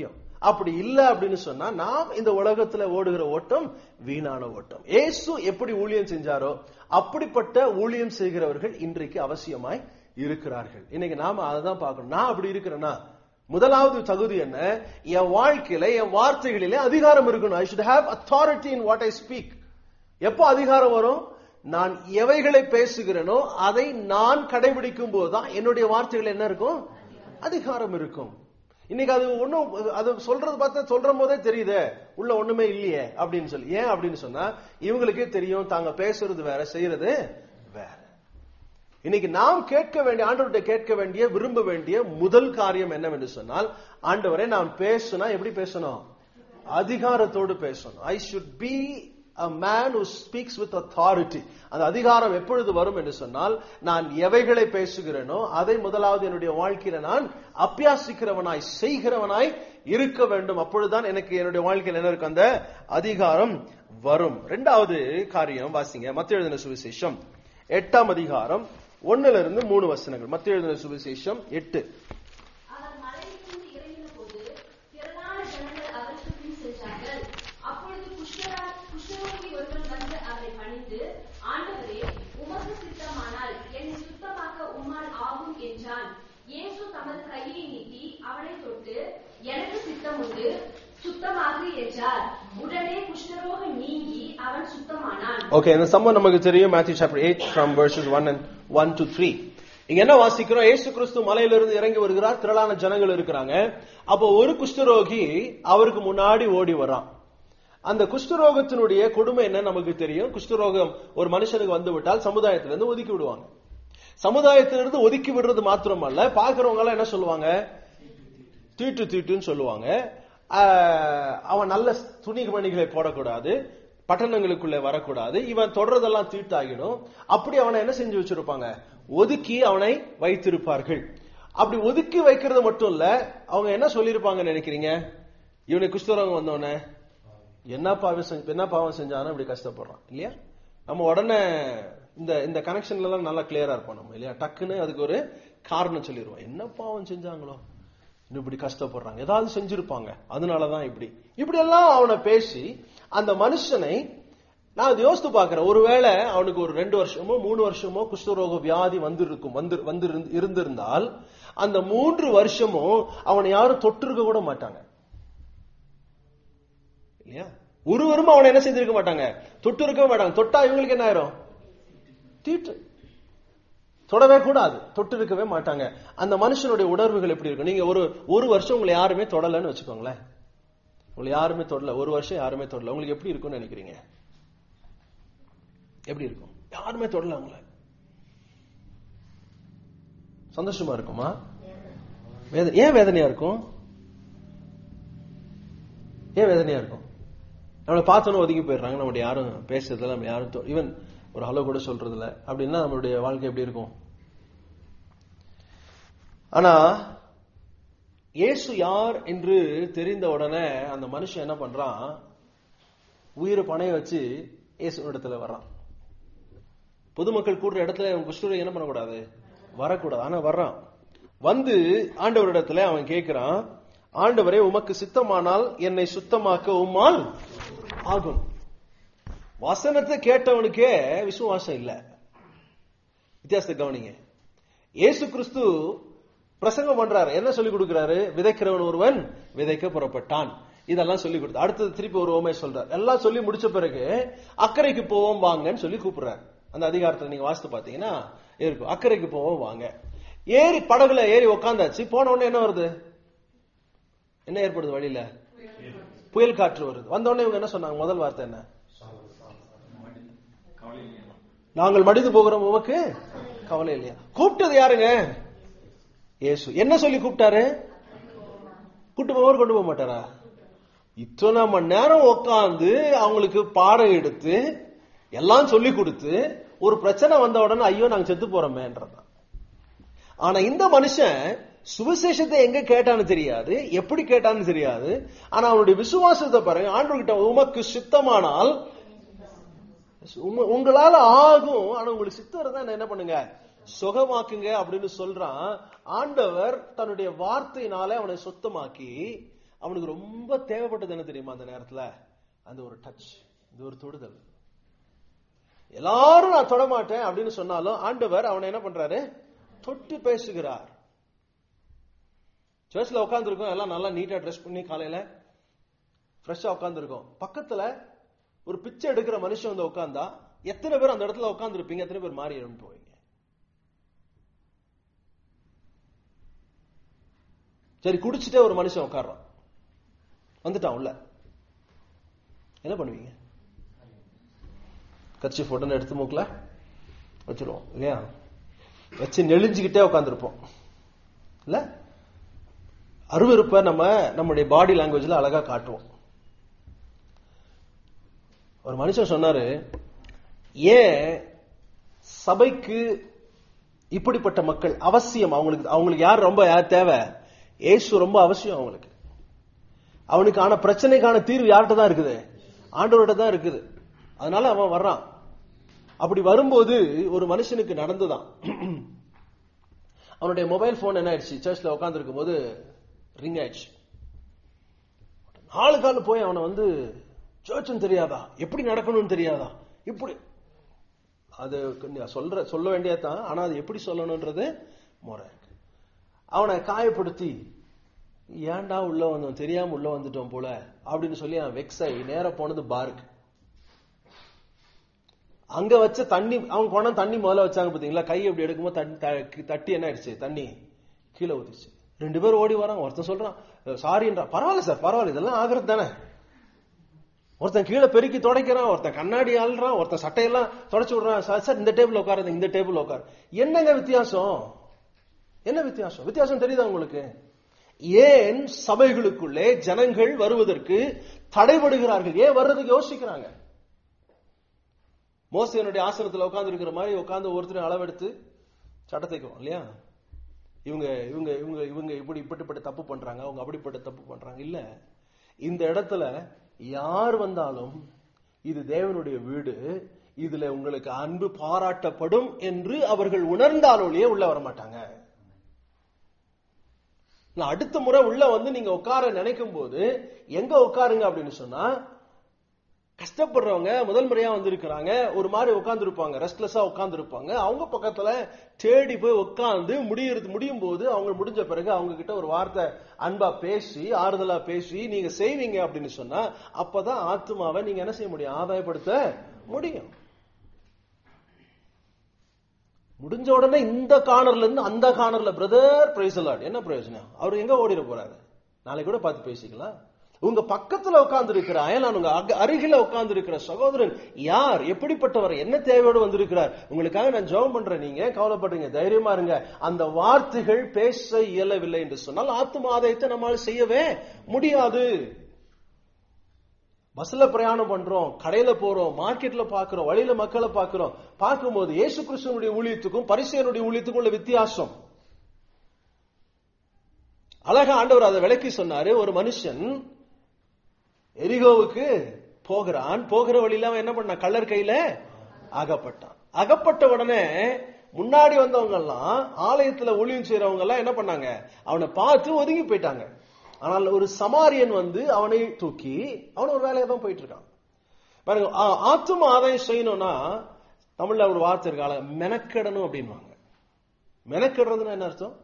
அப்படி இல்ல அப்படின்னு சொன்னா நாம் இந்த உலகத்துல ஓடுகிற ஓட்டம் வீணான ஓட்டம் இயேசு எப்படி ஊழியம் செஞ்சாரோ அப்படிப்பட்ட ஊழியம் செய்கிறவர்கள் இன்றைக்கு அவசியமாய் இருக்கிறார்கள் இன்னைக்கு நாம அதை தான் பார்க்கணும் நான் அப்படி இருக்கிறேன்னா முதலாவது தகுதி என்ன என் வாழ்க்கையில என் வார்த்தைகளிலே அதிகாரம் இருக்கணும் I should have authority in what I speak எப்போ அதிகாரம் வரும் நான் எவைகளை பேசுகிறேனோ அதை நான் கடைபிடிக்கும் போதுதான் என்னுடைய வார்த்தைகள் என்ன இருக்கும் அதிகாரம் இருக்கும் இன்னைக்கு அது ஒண்ணும் அது சொல்றது பார்த்தா சொல்ற போதே தெரியுதே உள்ள ஒண்ணுமே இல்லையே அப்படின்னு சொல்லி ஏன் அப்படின்னு சொன்னா இவங்களுக்கே தெரியும் தாங்க பேசுறது வேற செய்யறது வேற இன்னைக்கு நாம் கேட்க வேண்டிய ஆண்டவர்கிட்ட கேட்க வேண்டிய விரும்ப வேண்டிய முதல் காரியம் என்னவென்று சொன்னால் ஆண்டவரே நான் பேசுனா எப்படி பேசணும் அதிகாரத்தோடு பேசணும் I should be a man who speaks with authority அந்த அதிகாரம் எப்பொழுது வரும் என்று சொன்னால் நான் எவைகளை பேசுகிறேனோ அதை முதலாவது என்னுடைய வாழ்க்கையில நான் அபியாசிக்கிறவனாய் செய்கிறவனாய் இருக்க வேண்டும் அப்பொழுதுதான் எனக்கு என்னுடைய வாழ்க்கையில் என்ன இருக்கும் அந்த அதிகாரம் வரும் இரண்டாவது காரியம் வாசிங்க மத்திய எழுதின சுவிசேஷம் எட்டாம் அதிகாரம் ஒண்ணுல இருந்து மூணு வசனங்கள் மத்திய எழுதின சுவிசேஷம் எட்டு அவர் மலையிலிருந்து இறங்கின போது திரளான ஜனங்கள் அவருக்கு பின் சென்றார்கள் அப்பொழுது குஷ்டரா குஷ்டரோகி ஒருவன் வந்து அவரை பணிந்து ஆண்டவரே உமக்கு சித்தமானால் என்னை சுத்தமாக்க உம்மால் ஆகும் என்றான் இயேசு தமது கையை நீட்டி அவனை தொட்டு எனக்கு சித்தம் உண்டு சுத்தமாகு என்றார் உடனே குஷ்டரோகம் நீங்கி அவன் சுத்தமானான் ஓகே இந்த சம்பவம் நமக்கு தெரியும் Matthew chapter eight from verses one and one two three இங்க என்ன வாசிக்கிறோம் இயேசு கிறிஸ்து மலையிலிருந்து இறங்கி வருகிறார் திரளான ஜனங்கள் இருக்கிறாங்க அப்போ ஒரு குஷ்டரோகி அவருக்கு முன்னாடி ஓடி வரான் அந்த குஷ்டரோகத்தினுடைய கொடுமை என்ன நமக்கு தெரியும் குஷ்டரோகம் ஒரு மனுஷனுக்கு வந்து விட்டால் சமுதாயத்திலிருந்து ஒதுக்கி விடுவாங்க சமுதாயத்திலிருந்து ஒதுக்கி விடுறது மாத்திரமல்ல பாக்குறவங்க எல்லாம் என்ன சொல்லுவாங்க தீட்டு தீட்டுன்னு சொல்லுவாங்க ஆஹ் அவன் நல்ல துணி மணிகளை போடக்கூடாது பட்டணங்களுக்குள்ளே வரக்கூடாது இவன் தொடர்றதெல்லாம் தீட்டாகிடும் அப்படி அவனை என்ன செஞ்சு வச்சிருப்பாங்க ஒதுக்கி அவனை வைத்திருப்பார்கள் அப்படி ஒதுக்கி வைக்கிறது மட்டும் இல்ல அவங்க என்ன சொல்லியிருப்பாங்கன்னு நினைக்கிறீங்க இவனுக்கு குஷ்டரோகம் வந்தோடனே என்ன பாவம் செஞ்ச என்ன பாவம் செஞ்சானோ இப்படி கஷ்டப்படுறான் இல்லையா நம்ம உடனே இந்த இந்த கனெக்ஷன்ல எல்லாம் நல்லா கிளியரா இருப்போம் நம்ம இல்லையா டக்குன்னு அதுக்கு ஒரு காரணம் சொல்லிடுவோம் என்ன பாவம் செஞ்சாங்களோ இன்னும் இப்படி கஷ்டப்படுறாங்க ஏதாவது செஞ்சிருப்பாங்க அதனாலதான் இப்படி இப்படி எல்லாம் அவனை பேசி அந்த மனுஷனை நான் அதை யோசித்து பார்க்கிறேன் ஒருவேளை அவனுக்கு ஒரு ரெண்டு வருஷமோ மூணு வருஷமோ குஷ்டரோக வியாதி வந்திருக்கும் வந்து வந்து இருந்திருந்தால் அந்த மூன்று வருஷமும் அவனை யாரும் தொட்டிருக்க கூட மாட்டாங்க இல்லையா ஒருவரும் அவனை என்ன செய்திருக்க மாட்டாங்க தொட்டு இருக்க மாட்டாங்க தொட்டா இவங்களுக்கு என்ன ஆயிரும் தீட்டு தொடவே கூடாது தொட்டு இருக்கவே மாட்டாங்க அந்த மனுஷனுடைய உணர்வுகள் எப்படி இருக்கும் நீங்க ஒரு ஒரு வருஷம் உங்களை யாருமே தொடலன்னு வச்சுக்கோங்களேன் உங்களை யாருமே தொடல ஒரு வருஷம் யாருமே தொடல உங்களுக்கு எப்படி இருக்கும்னு நினைக்கிறீங்க எப்படி இருக்கும் யாருமே தொடல உங்களை சந்தோஷமா இருக்குமா வேத- ஏன் வேதனையா இருக்கும் ஏன் வேதனையா இருக்கும் நம்மளை பார்த்தோன்னு ஒதுங்கி போயிடுறாங்க நம்மளுடைய யாரும் பேசுறதுல நம்ம யாரும் ஈவன் ஒரு ஹலோ கூட சொல்றது இல்ல அப்படின்னா நம்மளுடைய வாழ்க்கை எப்படி இருக்கும் ஆனா இயேசு யார் என்று தெரிந்த உடனே அந்த மனுஷன் என்ன பண்றான் உயிரை பணைய வச்சு இயேசு இடத்துல வர்றான் பொதுமக்கள் கூடுற இடத்துல அவன் குஷ்டரோகி என்ன பண்ணக்கூடாது வரக்கூடாது ஆனா வர்றான் வந்து ஆண்டவரிடத்துல அவன் கேட்கிறான் ஆண்டவரே உமக்கு சித்தமானால் என்னை சுத்தமாக்க உம்மால் ஆகும் வசனத்தை கேட்டவனுக்கே விசுவாசம் இல்ல வித்தியாசத்தை கவனிங்க இயேசு கிறிஸ்து பிரசங்கம் பண்றாரு என்ன சொல்லி கொடுக்கிறாரு விதைக்கிறவன் ஒருவன் விதைக்க புறப்பட்டான் இதெல்லாம் சொல்லி கொடுத்து அடுத்தது திருப்பி ஒரு ஓமை சொல்றார் எல்லாம் சொல்லி முடிச்ச பிறகு அக்கறைக்கு போவோம் வாங்கன்னு சொல்லி கூப்பிடுறாரு அந்த அதிகாரத்துல நீங்க வாசித்து பாத்தீங்கன்னா இருக்கும் அக்கறைக்கு போவோம் வாங்க ஏறி படகுல ஏறி உக்காந்தாச்சு போன உடனே என்ன வருது என்ன ஏற்படுது வழியில புயல் காற்று வருது வந்த உடனே இவங்க என்ன சொன்னாங்க முதல் வார்த்தை என்ன நாங்கள் மடிந்து போகிறோம் உமக்கு கவலை இல்லையா கூப்பிட்டது யாருங்க இயேசு என்ன சொல்லி கூப்பிட்டாரு கூட்டு போவர் கொண்டு போக மாட்டாரா இத்தனை மணி நேரம் உட்காந்து அவங்களுக்கு பாடம் எடுத்து எல்லாம் சொல்லி கொடுத்து ஒரு பிரச்சனை வந்த உடனே ஐயோ நாங்க செத்து போறோமேன்றதான் ஆனா இந்த மனுஷன் சுவிசேஷத்தை எங்க கேட்டான்னு தெரியாது எப்படி கேட்டான்னு தெரியாது ஆனா அவனுடைய விசுவாசத்தை பாருங்க ஆண்டவர்கிட்ட உமக்கு சித்தமானால் உம்ம- உங்களால ஆகும் ஆனா உங்களுக்கு சித்தம் இருந்தா என்ன பண்ணுங்க சுகமாக்குங்க அப்படின்னு சொல்றான் ஆண்டவர் தன்னுடைய வார்த்தையினாலே அவனை சுத்தமாக்கி அவனுக்கு ரொம்ப தேவைப்பட்டது என்ன தெரியுமா அந்த நேரத்துல அந்த ஒரு டச் இந்த ஒரு தொடுதல் எல்லாரும் நான் தொட மாட்டேன் அப்படின்னு சொன்னாலும் ஆண்டவர் அவனை என்ன பண்றாரு தொட்டு பேசுகிறார் சர்ச்ல உட்காந்துருக்கோம் எல்லாம் நல்லா நீட்டா ட்ரெஸ் பண்ணி காலையில ஃப்ரெஷ்ஷா உட்காந்துருக்கோம் பக்கத்துல ஒரு பிச்சை எடுக்கிற மனுஷன் வந்து உட்காந்தா எத்தனை பேர் அந்த இடத்துல உட்காந்துருப்பீங்க எத்தனை பேர் மாறி எழுந்து போவீங்க சரி குடிச்சிட்டே ஒரு மனுஷன் உட்கார்றான் வந்துட்டான் உள்ள என்ன பண்ணுவீங்க கட்சி போட்டோன்னு எடுத்து மூக்கல வச்சிருவோம் இல்லையா வச்சு நெளிஞ்சுக்கிட்டே உட்காந்துருப்போம் இல்ல அருவருப்பை நம்ம நம்முடைய பாடி லாங்குவேஜ்ல அழகா காட்டுவோம் ஒரு மனுஷன் சொன்னாரு ஏன் சபைக்கு இப்படிப்பட்ட மக்கள் அவசியம் அவங்களுக்கு அவங்களுக்கு யார் ரொம்ப யார் தேவை ஏசு ரொம்ப அவசியம் அவங்களுக்கு அவனுக்கான பிரச்சனைக்கான தீர்வு யார்கிட்ட தான் இருக்குது ஆண்டவர்கிட்ட தான் இருக்குது அதனால அவன் வர்றான் அப்படி வரும்போது ஒரு மனுஷனுக்கு நடந்துதான் அவனுடைய மொபைல் போன் என்ன ஆயிடுச்சு சர்ச்ல உட்கார்ந்து இருக்கும் போது ரிங் ஆயிடுச்சு நாலு கால் போய் அவனை வந்து சர்ச்சுன்னு தெரியாதா எப்படி நடக்கணும்னு தெரியாதா இப்படி அது கொஞ்சம் சொல்ற சொல்ல வேண்டியதுதான் ஆனா அது எப்படி சொல்லணும்ன்றது முறை இருக்கு அவனை காயப்படுத்தி ஏன்டா உள்ள வந்தோம் தெரியாம உள்ள வந்துட்டோம் போல அப்படின்னு சொல்லி அவன் வெக்ஸ் ஆகி நேரா போனது பாருக்கு அங்க வச்ச தண்ணி அவங்க கொண்டாந்து தண்ணி முதல்ல வச்சாங்க பாத்தீங்களா கை அப்படி எடுக்கும்போது தண்ணி த- தட்டி என்ன ஆயிடுச்சு தண்ணி கீழே ஊத்திச்சு ரெண்டு பேரும் ஓடி வராங்க ஒருத்தன் சொல்றான் சாரின்றா பரவாயில்ல சார் பரவாயில்ல இதெல்லாம் ஆகிறது தானே ஒருத்தன் கீழே பெருக்கி துடைக்கிறான் ஒருத்தன் கண்ணாடி ஆள்றான் ஒருத்தன் சட்டையெல்லாம் தொடச்சு விடுறான் சார் சார் இந்த டேபிள் உட்காருங்க இந்த டேபிள் உட்காரு என்னங்க வித்தியாசம் என்ன வித்தியாசம் வித்தியாசம் தெரியுதா உங்களுக்கு ஏன் சபைகளுக்குள்ளே ஜனங்கள் வருவதற்கு தடைபடுகிறார்கள் ஏன் வர்றதுக்கு யோசிக்கிறாங்க மோசையனுடைய ஆசனத்துல உட்கார்ந்து இருக்கிற மாதிரி உட்கார்ந்து ஒருத்தர் அளவெடுத்து சட்டை தைக்கிறோம் இல்லையா இவங்க இவங்க இவங்க இவங்க இப்படி இப்படிப்பட்ட தப்பு பண்றாங்க அவங்க அப்படிப்பட்ட தப்பு பண்றாங்க இல்ல இந்த இடத்துல யார் வந்தாலும் இது தேவனுடைய வீடு இதுல உங்களுக்கு அன்பு பாராட்டப்படும் என்று அவர்கள் உணர்ந்தாலொழியே உள்ள வர மாட்டாங்க நான் அடுத்த முறை உள்ள வந்து நீங்க உட்கார நினைக்கும் போது எங்க உட்காருங்க அப்படின்னு சொன்னா கஷ்டப்படுறவங்க முதல் முறையா வந்திருக்கிறாங்க ஒரு மாதிரி உட்கார்ந்து இருப்பாங்க ரெஸ்ட்லெஸ்ஸா உட்கார்ந்து இருப்பாங்க அவங்க பக்கத்துல தேடி போய் உட்கார்ந்து முடியறது முடியும் போது அவங்க முடிஞ்ச பிறகு அவங்க கிட்ட ஒரு வார்த்தை அன்பா பேசி ஆறுதலா பேசி நீங்க செய்வீங்க அப்படின்னு சொன்னா அப்பதான் ஆத்மாவை நீங்க என்ன செய்ய முடியும் ஆதாயப்படுத்த முடியும் முடிஞ்ச உடனே இந்த கார்னர்ல இருந்து அந்த கார்னர்ல பிரதர் பிரைசலாட் என்ன பிரயோஜனம் அவர் எங்க ஓடிட போறாரு நாளைக்கு கூட பார்த்து பேசிக்கலாம் உங்க பக்கத்துல உட்கார்ந்து இருக்கிற அயலான் உங்க அக- அருகில உட்கார்ந்து இருக்கிற சகோதரன் யார் எப்படிப்பட்டவர் என்ன தேவையோடு வந்திருக்கிறார் உங்களுக்காக நான் ஜெபம் பண்றேன் நீங்க கவலைப்படுறீங்க தைரியமா இருங்க அந்த வார்த்தைகள் பேச இயலவில்லை என்று சொன்னால் ஆத்ம ஆதாயத்தை நம்மால் செய்யவே முடியாது பஸ்ல பிரயாணம் பண்றோம் கடையில போறோம் மார்க்கெட்ல பாக்குறோம் வழியில மக்களை பாக்குறோம் பார்க்கும்போது இயேசு கிறிஸ்துவனுடைய ஊழியத்துக்கும் பரிசேயனுடைய ஊழியத்துக்கும் உள்ள வித்தியாசம் அழகா ஆண்டவர் அதை விளக்கி சொன்னாரு ஒரு மனுஷன் எரிகோவுக்கு போகிறான் போகிற வழியில அவன் என்ன பண்ணான் கள்ளர் கையில அகப்பட்டான் அகப்பட்ட உடனே முன்னாடி வந்தவங்க எல்லாம் ஆலயத்துல ஊழியம் செய்யறவங்க எல்லாம் என்ன பண்ணாங்க அவனை பார்த்து ஒதுங்கி போயிட்டாங்க ஆனால் ஒரு சமாரியன் வந்து அவனை தூக்கி அவன் ஒரு வேலையை தான் போயிட்டு இருக்கான் பாருங்க ஆ- ஆத்தும ஆதாயம் செய்யணும்னா தமிழ்ல ஒரு வார்த்தை இருக்கால மெனக்கெடணும் அப்படின்வாங்க மெனக்கெடுறதுன்னா என்ன அர்த்தம்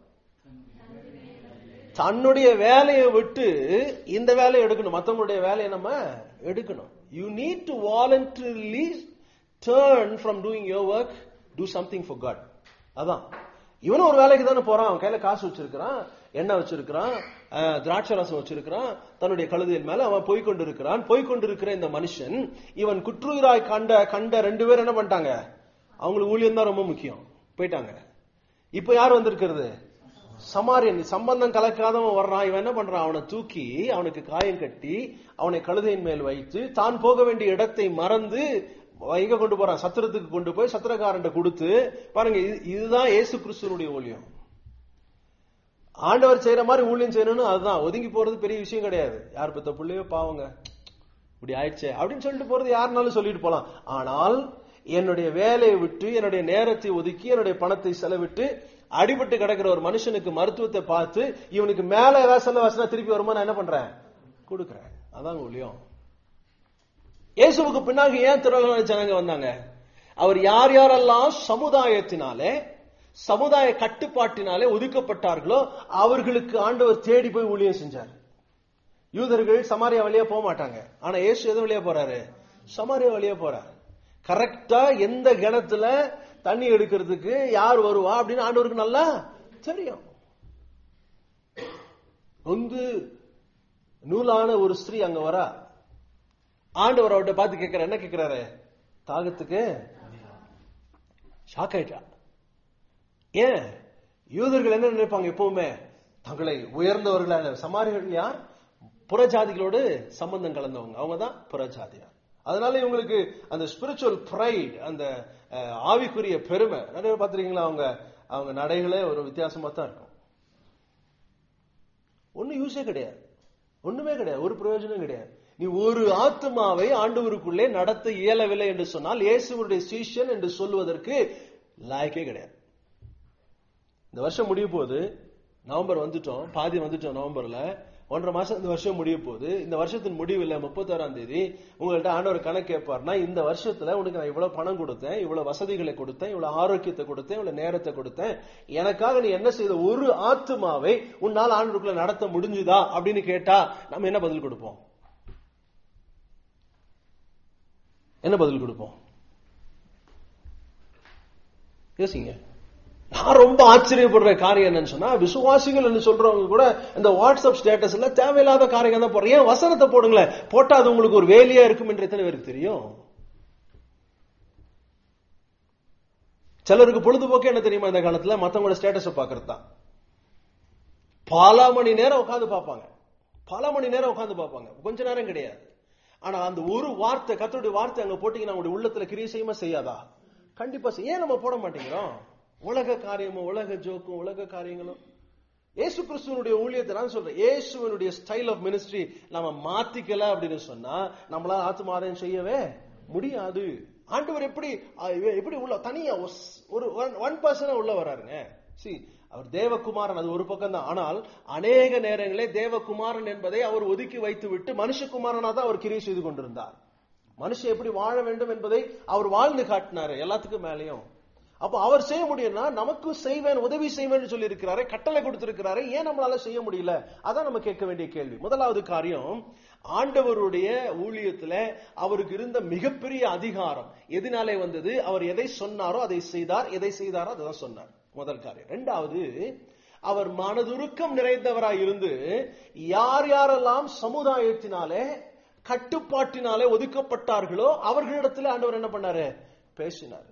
தன்னுடைய வேலையை விட்டு இந்த வேலையை எடுக்கணும் மத்தவங்களுடைய வேலையை நம்ம எடுக்கணும் you need to voluntarily turn from doing your work to something for God அதான் இவனும் ஒரு வேலைக்கு தானே போறான் அவன் கையில காசு வச்சிருக்கிறான் எண்ணெய் வச்சிருக்கிறான் அஹ், திராட்சை ரசம் வச்சிருக்கிறான் தன்னுடைய கழுதையின் மேல அவன் போய் கொண்டிருக்கிறான் போய் கொண்டிருக்கிற இந்த மனுஷன் இவன் குற்றுயிராய் கண்ட கண்ட ரெண்டு பேர் என்ன பண்ணிட்டாங்க அவங்களுக்கு ஊழியம் தான் ரொம்ப முக்கியம் போயிட்டாங்க இப்ப யார் வந்திருக்கிறது சமாரியன் சம்பந்தம் கலக்காதவன் வர்றான் இவன் என்ன பண்றான் அவனை தூக்கி அவனுக்கு காயம் கட்டி அவனை கழுதையின் மேல் வைத்து தான் போக வேண்டிய இடத்தை மறந்து எங்க கொண்டு போறான் சத்திரத்துக்கு கொண்டு போய் சத்திரக்காரன்ட்ட கொடுத்து பாருங்க இது- இதுதான் இயேசு கிறிஸ்துவனுடைய ஊழியம் ஆண்டவர் செய்யற மாதிரி ஊழியம் செய்யணும்னு அதுதான் ஒதுங்கி போறது பெரிய விஷயம் கிடையாது யார் பெத்த பிள்ளையோ பாவங்க இப்படி ஆயிடுச்சே அப்படின்னு சொல்லிட்டு போறது யாருனாலும் சொல்லிட்டு போலாம் ஆனால் என்னுடைய வேலையை விட்டு என்னுடைய நேரத்தை ஒதுக்கி என்னுடைய பணத்தை செலவிட்டு அடிபட்டு கிடக்கிற ஒரு மனுஷனுக்கு மருத்துவத்தை பார்த்து இவனுக்கு மேல ஏதாவது செல்ல வாசனா திருப்பி வருமா நான் என்ன பண்றேன் கொடுக்கிறேன் அதான் ஊழியம் இயேசுவுக்கு பின்னாடி ஏன் திரளான ஜனங்க வந்தாங்க அவர் யார் யாரெல்லாம் சமுதாயத்தினாலே சமுதாய கட்டுப்பாட்டினாலே ஒதுக்கப்பட்டார்களோ அவர்களுக்கு ஆண்டவர் தேடி போய் ஊழியம் செஞ்சார் யூதர்கள் சமாரியா வழியா போக மாட்டாங்க ஆனா இயேசு எது வழியா போறாரு சமாரியா வழியா போறாரு கரெக்டா எந்த கிணத்துல தண்ணி எடுக்கிறதுக்கு யார் வருவா அப்படின்னு ஆண்டவருக்கு நல்லா தெரியும் வந்து நூலான ஒரு ஸ்திரீ அங்க வரா ஆண்டவர் அவர்கிட்ட பார்த்து கேட்கிற என்ன கேட்கிறாரு தாகத்துக்கு ஷாக் ஆயிட்டா ஏன் யூதர்கள் என்ன நினைப்பாங்க எப்பவுமே தங்களை உயர்ந்தவர்களான சமாரிகள் யார் புறஜாதிகளோடு சம்பந்தம் கலந்தவங்க அவங்க தான் புறஜாதியார் அதனால இவங்களுக்கு அந்த ஸ்பிரிச்சுவல் ப்ரைட் அந்த அஹ், ஆவிக்குரிய பெருமை நிறைய பேர் பார்த்திருக்கீங்களா அவங்க அவங்க நடைகளே ஒரு வித்தியாசமா தான் இருக்கும் ஒண்ணும் யூஸே கிடையாது ஒண்ணுமே கிடையாது ஒரு பிரயோஜனம் கிடையாது நீ ஒரு ஆத்மாவை ஆண்டவருக்குள்ளே நடத்த இயலவில்லை என்று சொன்னால் இயேசுவனுடைய சீஷன் என்று சொல்வதற்கு லாயக்கே கிடையாது இந்த வருஷம் முடிய போகுது நவம்பர் வந்துட்டோம் பாதி வந்துட்டோம் நவம்பர்ல ஒன்றரை மாசம் இந்த வருஷம் முடிய போகுது இந்த வருஷத்தின் முடிவில் முப்பத்தாறாம் தேதி உங்கள்ட்ட ஆண்டவர் கணக்கு கேட்பார்னா இந்த வருஷத்துல உனக்கு நான் இவ்வளவு பணம் கொடுத்தேன் இவ்வளவு வசதிகளை கொடுத்தேன் இவ்வளவு ஆரோக்கியத்தை கொடுத்தேன் இவ்வளவு நேரத்தை கொடுத்தேன் எனக்காக நீ என்ன செய்த ஒரு ஆத்துமாவை உன்னால் ஆண்டவருக்குள்ள நடத்த முடிஞ்சுதா அப்படின்னு கேட்டா நம்ம என்ன பதில் கொடுப்போம் என்ன பதில் கொடுப்போம் யோசிங்க நான் ரொம்ப ஆச்சரியப்படுற காரியம் என்னன்னு சொன்னா விசுவாசிகள் என்று சொல்றவங்க கூட இந்த வாட்ஸ்அப் ஸ்டேட்டஸ்ல தேவையில்லாத காரியம் தான் போடுறேன் ஏன் வசனத்தை போடுங்களேன் போட்டா அது உங்களுக்கு ஒரு வேலையா இருக்கும் என்று எத்தனை பேருக்கு தெரியும் சிலருக்கு பொழுதுபோக்கு என்ன தெரியுமா இந்த காலத்துல மத்தவங்களோட ஸ்டேட்டஸ் பாக்குறது தான் பல மணி நேரம் உட்காந்து பார்ப்பாங்க பல மணி நேரம் உட்காந்து பார்ப்பாங்க கொஞ்ச நேரம் கிடையாது ஆனா அந்த ஒரு வார்த்தை கத்தருடைய வார்த்தை அங்க போட்டீங்கன்னா உங்களுடைய உள்ளத்துல கிரியை செய்யுமா செய்யாதா கண்டிப்பா செய்ய ஏன் நம்ம போட மாட்டேங்கிறோம் உலக காரியமும் உலக ஜோக்கும் உலக காரியங்களும் இயேசு கிறிஸ்துவனுடைய ஊழியத்தை நான் சொல்றேன் இயேசுவனுடைய ஸ்டைல் ஆஃப் மினிஸ்ட்ரி நம்ம மாத்திக்கல அப்படின்னு சொன்னா நம்மளால ஆத்மாதம் செய்யவே முடியாது ஆண்டவர் எப்படி அஹ், இவ- எப்படி உள்ள தனியா ஒஸ்- ஒரு ஒன் பர்சனா உள்ள வராருங்க சி அவர் தேவகுமாரன் அது ஒரு பக்கம் தான் ஆனால் அநேக நேரங்களே தேவகுமாரன் என்பதை அவர் ஒதுக்கி வைத்து விட்டு மனுஷகுமாரனா தான் அவர் கிரியை செய்து கொண்டிருந்தார் மனுஷன் எப்படி வாழ வேண்டும் என்பதை அவர் வாழ்ந்து காட்டினாரு எல்லாத்துக்கும் மேலேயும் அப்ப அவர் செய்ய முடியும்னா நமக்கும் செய்வேன் உதவி செய்வேன் சொல்லி இருக்கிறாரு கட்டளை கொடுத்திருக்கிறாரு ஏன் நம்மளால செய்ய முடியல அதான் நம்ம கேட்க வேண்டிய கேள்வி முதலாவது காரியம் ஆண்டவருடைய ஊழியத்துல அவருக்கு இருந்த மிகப்பெரிய அதிகாரம் எதனாலே வந்தது அவர் எதை சொன்னாரோ அதை செய்தார் எதை செய்தாரோ அதை தான் சொன்னார் முதல் காரியம் ரெண்டாவது அவர் மனதுருக்கம் நிறைந்தவராய் இருந்து யார் யாரெல்லாம் சமுதாயத்தினாலே கட்டுப்பாட்டினாலே ஒதுக்கப்பட்டார்களோ அவர்களிடத்துல ஆண்டவர் என்ன பண்ணாரு பேசினாரு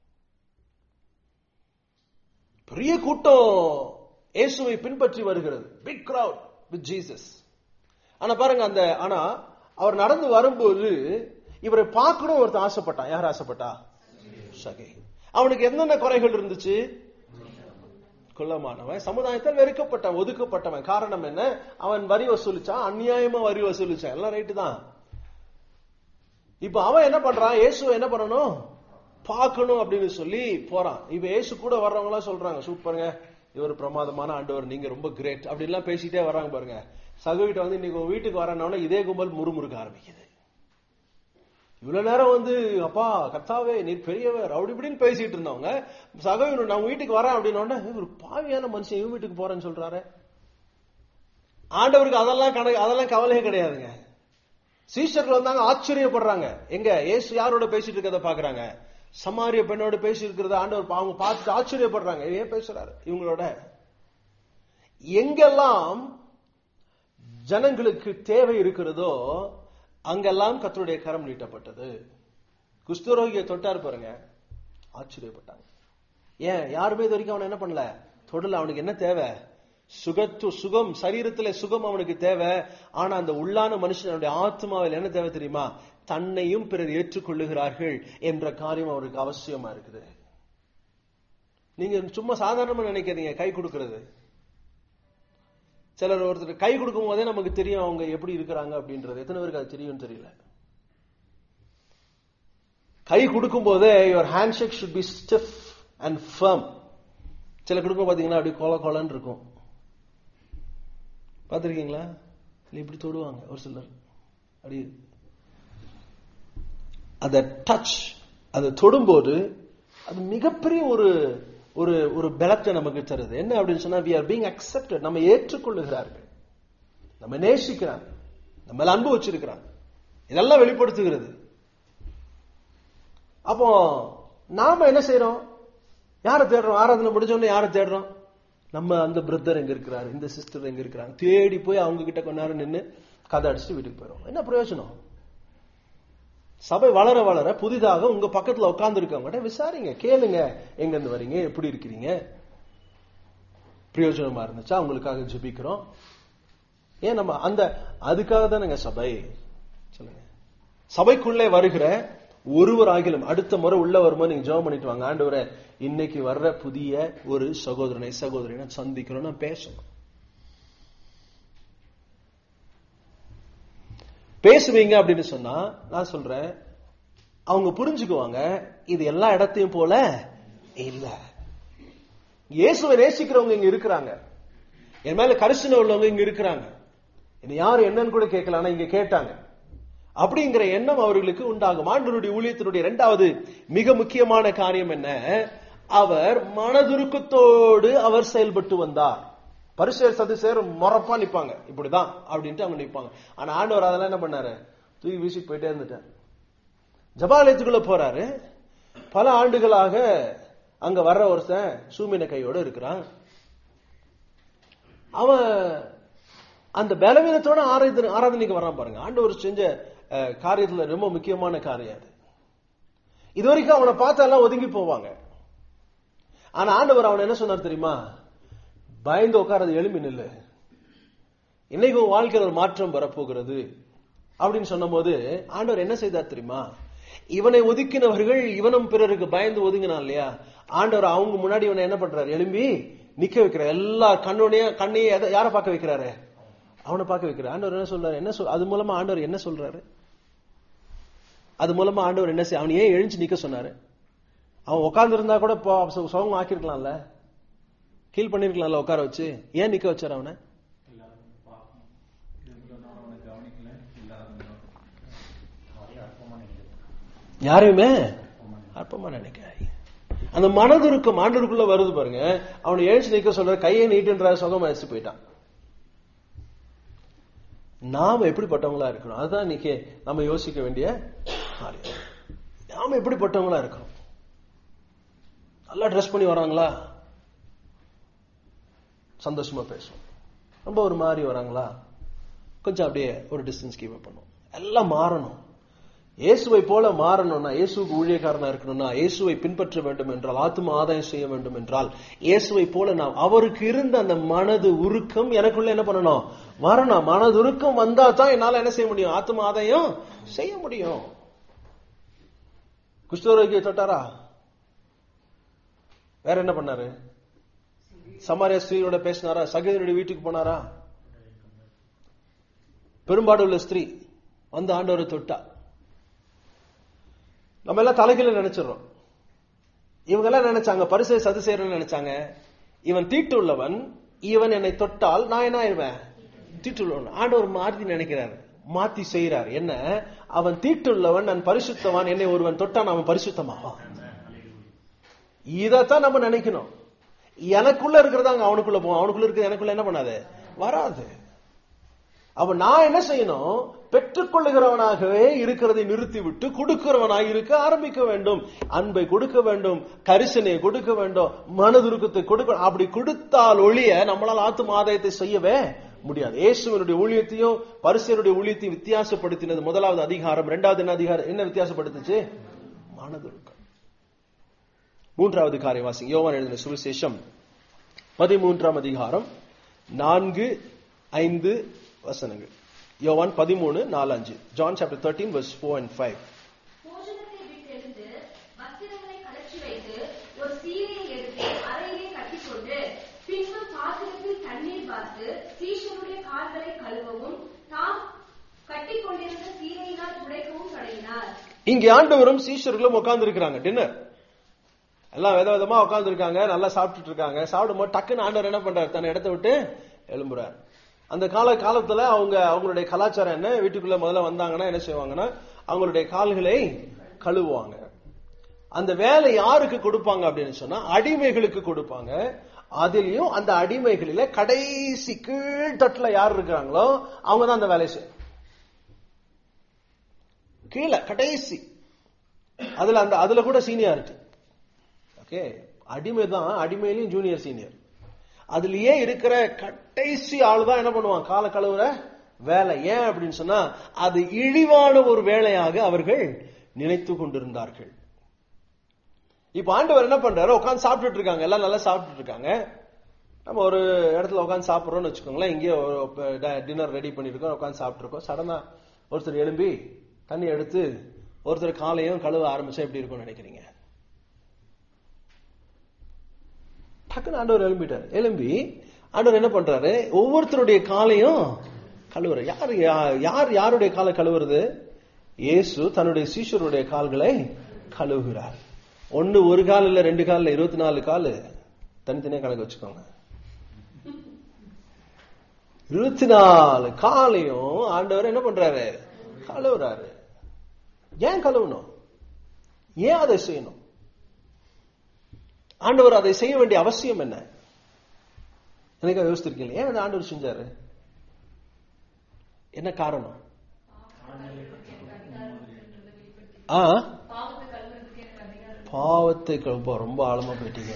பெரிய கூட்டம் இயேசுவை பின்பற்றி வருகிறது பிக் கிரவுட் வித் ஜீசஸ் ஆனா பாருங்க அந்த ஆனா அவர் நடந்து வரும்போது இவரை பார்க்கணும் ஒருத்தன் ஆசைப்பட்டான் யார் ஆசைப்பட்டா சகை அவனுக்கு என்னென்ன குறைகள் இருந்துச்சு குள்ளமானவன் சமுதாயத்தால் வெறுக்கப்பட்டவன் ஒதுக்கப்பட்டவன் காரணம் என்ன அவன் வரி வசூலிச்சான் அநியாயமா வரி வசூலிச்சான் எல்லாம் ரைட்டு தான் இப்ப அவன் என்ன பண்றான் இயேசு என்ன பண்ணணும் பார்க்கணும் அப்படின்னு சொல்லி போறான் இப்ப இயேசு கூட வர்றவங்க எல்லாம் சொல்றாங்க சூப்பருங்க இவர் பிரமாதமான ஆண்டவர் நீங்க ரொம்ப கிரேட் அப்படின்லாம் பேசிட்டே வர்றாங்க பாருங்க சகோகிட்ட வந்து இன்னைக்கு உங்க வீட்டுக்கு வரேன்னா இதே கும்பல் முறுமுறுக்க ஆரம்பிக்குது இவ்வளவு நேரம் வந்து அப்பா கத்தாவே நீ பெரியவர் அப்படி இப்படின்னு பேசிட்டு இருந்தவங்க சகோதரன் நான் உங்க வீட்டுக்கு வரேன் அப்படின்னு ஒரு பாவியான மனுஷன் இவன் வீட்டுக்கு போறேன்னு சொல்றாரு ஆண்டவருக்கு அதெல்லாம் கணக்கு அதெல்லாம் கவலையே கிடையாதுங்க சீஷர்கள் வந்தாங்க ஆச்சரியப்படுறாங்க எங்க இயேசு யாரோட பேசிட்டு இருக்கிறத பாக்குறாங்க சமாரிய பெண்ணோட பேசி இருக்கிறத ஆண்டவர் பா- அவங்க பார்த்துட்டு ஆச்சரியப்படுறாங்க ஏன் பேசுறாரு இவங்களோட எங்கெல்லாம் ஜனங்களுக்கு தேவை இருக்கிறதோ அங்கெல்லாம் கர்த்தருடைய கரம் நீட்டப்பட்டது குஷ்டரோகிய தொட்டார் பாருங்க ஆச்சரியப்பட்டாங்க ஏன் யாருமே இது வரைக்கும் அவனை என்ன பண்ணல தொடல அவனுக்கு என்ன தேவை சுகத்து சுகம் சரீரத்துல சுகம் அவனுக்கு தேவை ஆனா அந்த உள்ளான மனுஷனுடைய ஆத்மாவில் என்ன தேவை தெரியுமா தன்னையும் பிறர் ஏற்றுக்கொள்ளுகிறார்கள் என்ற காரியம் அவருக்கு அவசியமா இருக்குது நீங்க சும்மா சாதாரணமா நினைக்கிறீங்க கை கொடுக்கிறது சிலர் ஒருத்தர் கை கொடுக்கும் போதே நமக்கு தெரியும் அவங்க எப்படி இருக்கிறாங்க அப்படின்றது எத்தனை பேருக்கு அது தெரியும் தெரியல கை கொடுக்கும் போதே your hand shake should be stiff and firm சில கொடுக்கும் பாத்தீங்கன்னா அப்படி கொல கொலன்னு இருக்கும் பார்த்திருக்கீங்களா இல்ல இப்படி தொடுவாங்க ஒரு சிலர் அப்படி அந்த டச் அதை தொடும்போது அது மிகப்பெரிய ஒரு ஒரு ஒரு பலத்தை நமக்கு தருது என்ன அப்படின்னு சொன்னா we are being accepted நம்ம ஏற்றுக்கொள்ளுகிறார்கள் நம்ம நேசிக்கிறாங்க நம்ம மேல அன்பு வச்சிருக்கிறாங்க இதெல்லாம் வெளிப்படுத்துகிறது அப்போ நாம என்ன செய்யறோம் யாரை தேடுறோம் ஆராதனை முடிஞ்ச உடனே யாரை தேடுறோம் நம்ம அந்த பிரதர் எங்க இருக்கிறாரு இந்த சிஸ்டர் எங்க இருக்கிறாங்க தேடி போய் அவங்க கிட்ட கொஞ்ச நேரம் நின்னு கதை அடிச்சுட்டு வீட்டுக்கு போயிடும் என்ன பிரயோஜனம் சபை வளர வளர புதிதாக உங்க பக்கத்துல உட்கார்ந்து இருக்கவங்க விசாரிங்க கேளுங்க எங்க இருந்து வரீங்க எப்படி இருக்கிறீங்க பிரயோஜனமா இருந்துச்சா உங்களுக்காக ஜெபிக்கிறோம் ஏன் நம்ம அந்த அதுக்காக தானேங்க சபை சொல்லுங்க சபைக்குள்ளே வருகிற ஒருவர் ஆகிலும் அடுத்த முறை உள்ள வரும்போது நீங்க ஜெபம் பண்ணிட்டு வாங்க ஆண்டவரே இன்னைக்கு வர்ற புதிய ஒரு சகோதரனை சகோதரனை சந்திக்கிறோம் நான் பேசணும் பேசுவீங்க அப்படின்னு சொன்னா நான் சொல்றேன் அவங்க புரிஞ்சுக்குவாங்க இது எல்லா இடத்தையும் போல இல்ல இயேசுவை நேசிக்கிறவங்க இங்க இருக்கிறாங்க என் மேல கரிசனை உள்ளவங்க இங்க இருக்கிறாங்க என்ன யாரு என்னன்னு கூட கேட்கல ஆனா இங்க கேட்டாங்க அப்படிங்கிற எண்ணம் அவர்களுக்கு உண்டாகும் ஆண்டவருடைய ஊழியத்தினுடைய இரண்டாவது மிக முக்கியமான காரியம் என்ன அவர் மனதுருக்கத்தோடு அவர் செயல்பட்டு வந்தார் பரிசேர் சதுசேர் முறப்பா நிப்பாங்க இப்படிதான் அப்படின்ட்டு அவங்க நிப்பாங்க ஆனா ஆண்டவர் அதெல்லாம் என்ன பண்ணாரு தூக்கி வீசிட்டு போயிட்டே இருந்துட்டார் ஜபாலயத்துக்குள்ள போறாரு பல ஆண்டுகளாக அங்க வர்ற ஒருத்தன் சூமின கையோட இருக்கிறான் அவன் அந்த பலவீனத்தோட ஆராதனை ஆராதனைக்கு வர்றான் பாருங்க ஆண்டவர் செஞ்ச அஹ், காரியத்துல ரொம்ப முக்கியமான காரியம் அது இது வரைக்கும் அவனை பார்த்தா எல்லாம் ஒதுங்கி போவாங்க ஆனா ஆண்டவர் அவன் என்ன சொன்னார் தெரியுமா பயந்து உட்காரது எழும்பி நில்லு இன்னைக்கு உன் வாழ்க்கையில் ஒரு மாற்றம் வரப்போகிறது அப்படின்னு சொன்னபோது ஆண்டவர் என்ன செய்தார் தெரியுமா இவனை ஒதுக்கினவர்கள் இவனும் பிறருக்கு பயந்து ஒதுங்கினான் இல்லையா ஆண்டவர் அவங்க முன்னாடி இவனை என்ன பண்றாரு எழும்பி நிக்க வைக்கிறார் எல்லா கண்ணுடைய கண்ணையே எதை- யாரை பார்க்க வைக்கிறாரு அவனை பார்க்க வைக்கிறார் ஆண்டவர் என்ன சொல்றாரு என்ன சொல் அது மூலமா ஆண்டவர் என்ன சொல்றாரு அது மூலமா ஆண்டவர் என்ன செய் அவன் ஏன் எழுந்து நிக்க சொன்னாரு அவன் உட்கார்ந்து இருந்தா கூட இப்போ சு- சுகமா ஆக்கியிருக்கலாம்ல கீழ் பண்ணிருக்கலாம்ல உட்கார வச்சு ஏன் நிக்க வச்சாரு அவனை எல்லாரும் பார்க்கணும் இதுல நான் அவனை கவனிக்கல எல்லாரும் அவரே அற்பமான நினைக்கிறேன் யாரையுமே அற்பமா நினைக்காய் அந்த மனதுருக்கம் ஆண்டருக்குள்ள வருது பாருங்க அவனை எழுச்சி நிக்க சொல்ற கையை நீட்டுன்ற சுகம் அடிச்சு போயிட்டான் நாம எப்படிப்பட்டவங்களா இருக்கணும் அதுதான் இன்னைக்கு நம்ம யோசிக்க வேண்டிய காரியம் நாம எப்படிப்பட்டவங்களா இருக்கணும் நல்லா ட்ரெஸ் பண்ணி வராங்களா சந்தோஷமா பேசுவோம் ரொம்ப ஒரு மாதிரி வராங்களா கொஞ்சம் அப்படியே ஒரு டிஸ்டன்ஸ் கீப் பண்ணும் எல்லாம் மாறணும் இயேசுவை போல மாறணும்னா இயேசுக்கு ஊழியக்காரனா இருக்கணும்னா இயேசுவை பின்பற்ற வேண்டும் என்றால் ஆத்ம ஆதாயம் செய்ய வேண்டும் என்றால் இயேசுவை போல நாம் அவருக்கு இருந்த அந்த மனது உருக்கம் எனக்குள்ள என்ன பண்ணணும் வரணும் மனது உருக்கம் வந்தா தான் என்னால என்ன செய்ய முடியும் ஆத்ம ஆதாயம் செய்ய முடியும் குஷ்டரோகியை தொட்டாரா வேற என்ன பண்ணாரு சமாரியா ஸ்திரீயோட பேசினாரா சகோதரனுடைய வீட்டுக்கு போனாரா பெரும்பாடு உள்ள ஸ்திரீ வந்து ஆண்டவரை தொட்டா நம்ம எல்லாம் தலைகீழ நினைச்சிடறோம் இவங்க எல்லாம் நினைச்சாங்க பரிசை சதுசேரன் நினைச்சாங்க இவன் தீட்டு உள்ளவன் இவன் என்னை தொட்டால் நான் என்ன ஆயிருவேன் தீட்டு உள்ளவன் ஆண்டவர் மாத்தி நினைக்கிறாரு மாத்தி செய்யறாரு என்ன அவன் தீட்டுள்ளவன் நான் பரிசுத்தவான் என்னை ஒருவன் தொட்டான் அவன் பரிசுத்தமாவான் இதத்தான் நம்ம நினைக்கணும் எனக்குள்ள இருக்கிறதா அங்க அவனுக்குள்ள போகும் அவனுக்குள்ள இருக்கிறது எனக்குள்ள என்ன பண்ணாது வராது அப்ப நான் என்ன செய்யணும் பெற்றுக்கொள்ளுகிறவனாகவே இருக்கிறதை நிறுத்திவிட்டு கொடுக்கிறவனாக இருக்க ஆரம்பிக்க வேண்டும் அன்பை கொடுக்க வேண்டும் கரிசனையை கொடுக்க வேண்டும் மனதுருக்கத்தை கொடுக்க அப்படி கொடுத்தால் ஒழிய நம்மளால் ஆத்தும ஆதாயத்தை செய்யவே முடியாது இயேசுவனுடைய ஊழியத்தையும் பரிசனுடைய ஊழியத்தையும் வித்தியாசப்படுத்தினது முதலாவது அதிகாரம் இரண்டாவது என்ன அதிகாரம் என்ன வித்தியாசப்படுத்துச்சு மனதுருக்கம் மூன்றாவது காரியம் வாசிங்க யோவான் எழுதின சுவிசேஷம் பதிமூன்றாம் அதிகாரம் நான்கு ஐந்து வசனங்கள் யோவான் பதிமூணு நாலு அஞ்சு John chapter thirteen verse four and five போஜனத்தை விட்டெழுந்து வஸ்திரங்களை கழற்றி வைத்து ஒரு சீலையை எடுத்து அறையிலே கட்டிக்கொண்டு பின்பு பாத்திரத்தில் தண்ணீர் பார்த்து சீஷருடைய கால்களை கழுவவும் தாம் கட்டிக்கொண்டிருந்த சீலையினால் துடைக்கவும் தொடங்கினார் இங்கே ஆண்டவரும் சீஷர்களும் உட்கார்ந்து இருக்கிறாங்க டின்னர் எல்லாம் வித விதமா உட்கார்ந்து இருக்காங்க நல்லா சாப்பிட்டுட்டு இருக்காங்க சாப்பிடும் போது டக்குன்னு ஆண்டவர் என்ன பண்றாரு தன் இடத்தை விட்டு எழும்புறார் அந்த கால காலத்துல அவங்க அவங்களுடைய கலாச்சாரம் என்ன வீட்டுக்குள்ள முதல்ல வந்தாங்கன்னா என்ன செய்வாங்கன்னா அவங்களுடைய கால்களை கழுவுவாங்க அந்த வேலை யாருக்கு கொடுப்பாங்க அப்படின்னு சொன்னா அடிமைகளுக்கு கொடுப்பாங்க அதுலயும் அந்த அடிமைகளில கடைசி கீழ்த்தட்டுல யார் இருக்கிறாங்களோ அவங்க தான் அந்த வேலையை செய்யணும் கீழே கடைசி அதுல அந்த அதுல கூட சீனியாரிட்டி ஓகே அடிமை தான் அடிமையிலையும் ஜூனியர் சீனியர் அதுலயே இருக்கிற கடைசி ஆள் தான் என்ன பண்ணுவான் கால கழுவுற வேலை ஏன் அப்படின்னு சொன்னா அது இழிவான ஒரு வேலையாக அவர்கள் நினைத்து கொண்டிருந்தார்கள் இப்ப ஆண்டவர் என்ன பண்றாரு உட்காந்து சாப்பிட்டுட்டு இருக்காங்க எல்லாம் நல்லா சாப்பிட்டுட்டு இருக்காங்க நம்ம ஒரு இடத்துல உட்காந்து சாப்பிடுறோம்னு வச்சுக்கோங்களேன் இங்கே டின்னர் ரெடி பண்ணிருக்கோம் உட்காந்து சாப்பிட்டுருக்கோம் சடனா ஒருத்தர் எழும்பி தண்ணி எடுத்து ஒருத்தர் காலையும் கழுவ ஆரம்பிச்சா எப்படி இருக்கும்னு நினைக்கிறீங்க டக்குன்னு ஆண்டவர் எழும்பிட்டார் எழும்பி ஆண்டவர் என்ன பண்றாரு ஒவ்வொருத்தருடைய காலையும் கழுவுற யார் யா- யார் யாருடைய காலை கழுவுறது இயேசு தன்னுடைய சீஷருடைய கால்களை கழுவுகிறார் ஒண்ணு ஒரு கால் இல்ல ரெண்டு கால் இல்ல இருபத்தி நாலு கால் தனித்தனியா கணக்கு வச்சுக்கோங்க இருபத்தி நாலு காலையும் ஆண்டவர் என்ன பண்றாரு கழுவுறாரு ஏன் கழுவணும் ஏன் அதை செய்யணும் ஆண்டவர் அதை செய்ய வேண்டிய அவசியம் என்ன எனக்கு யோசிச்சிருக்கீங்க ஏன் அந்த ஆண்டவர் செஞ்சாரு என்ன காரணம் ஆ பாவத்தை கழுப்ப ரொம்ப ஆழமா போயிட்டீங்க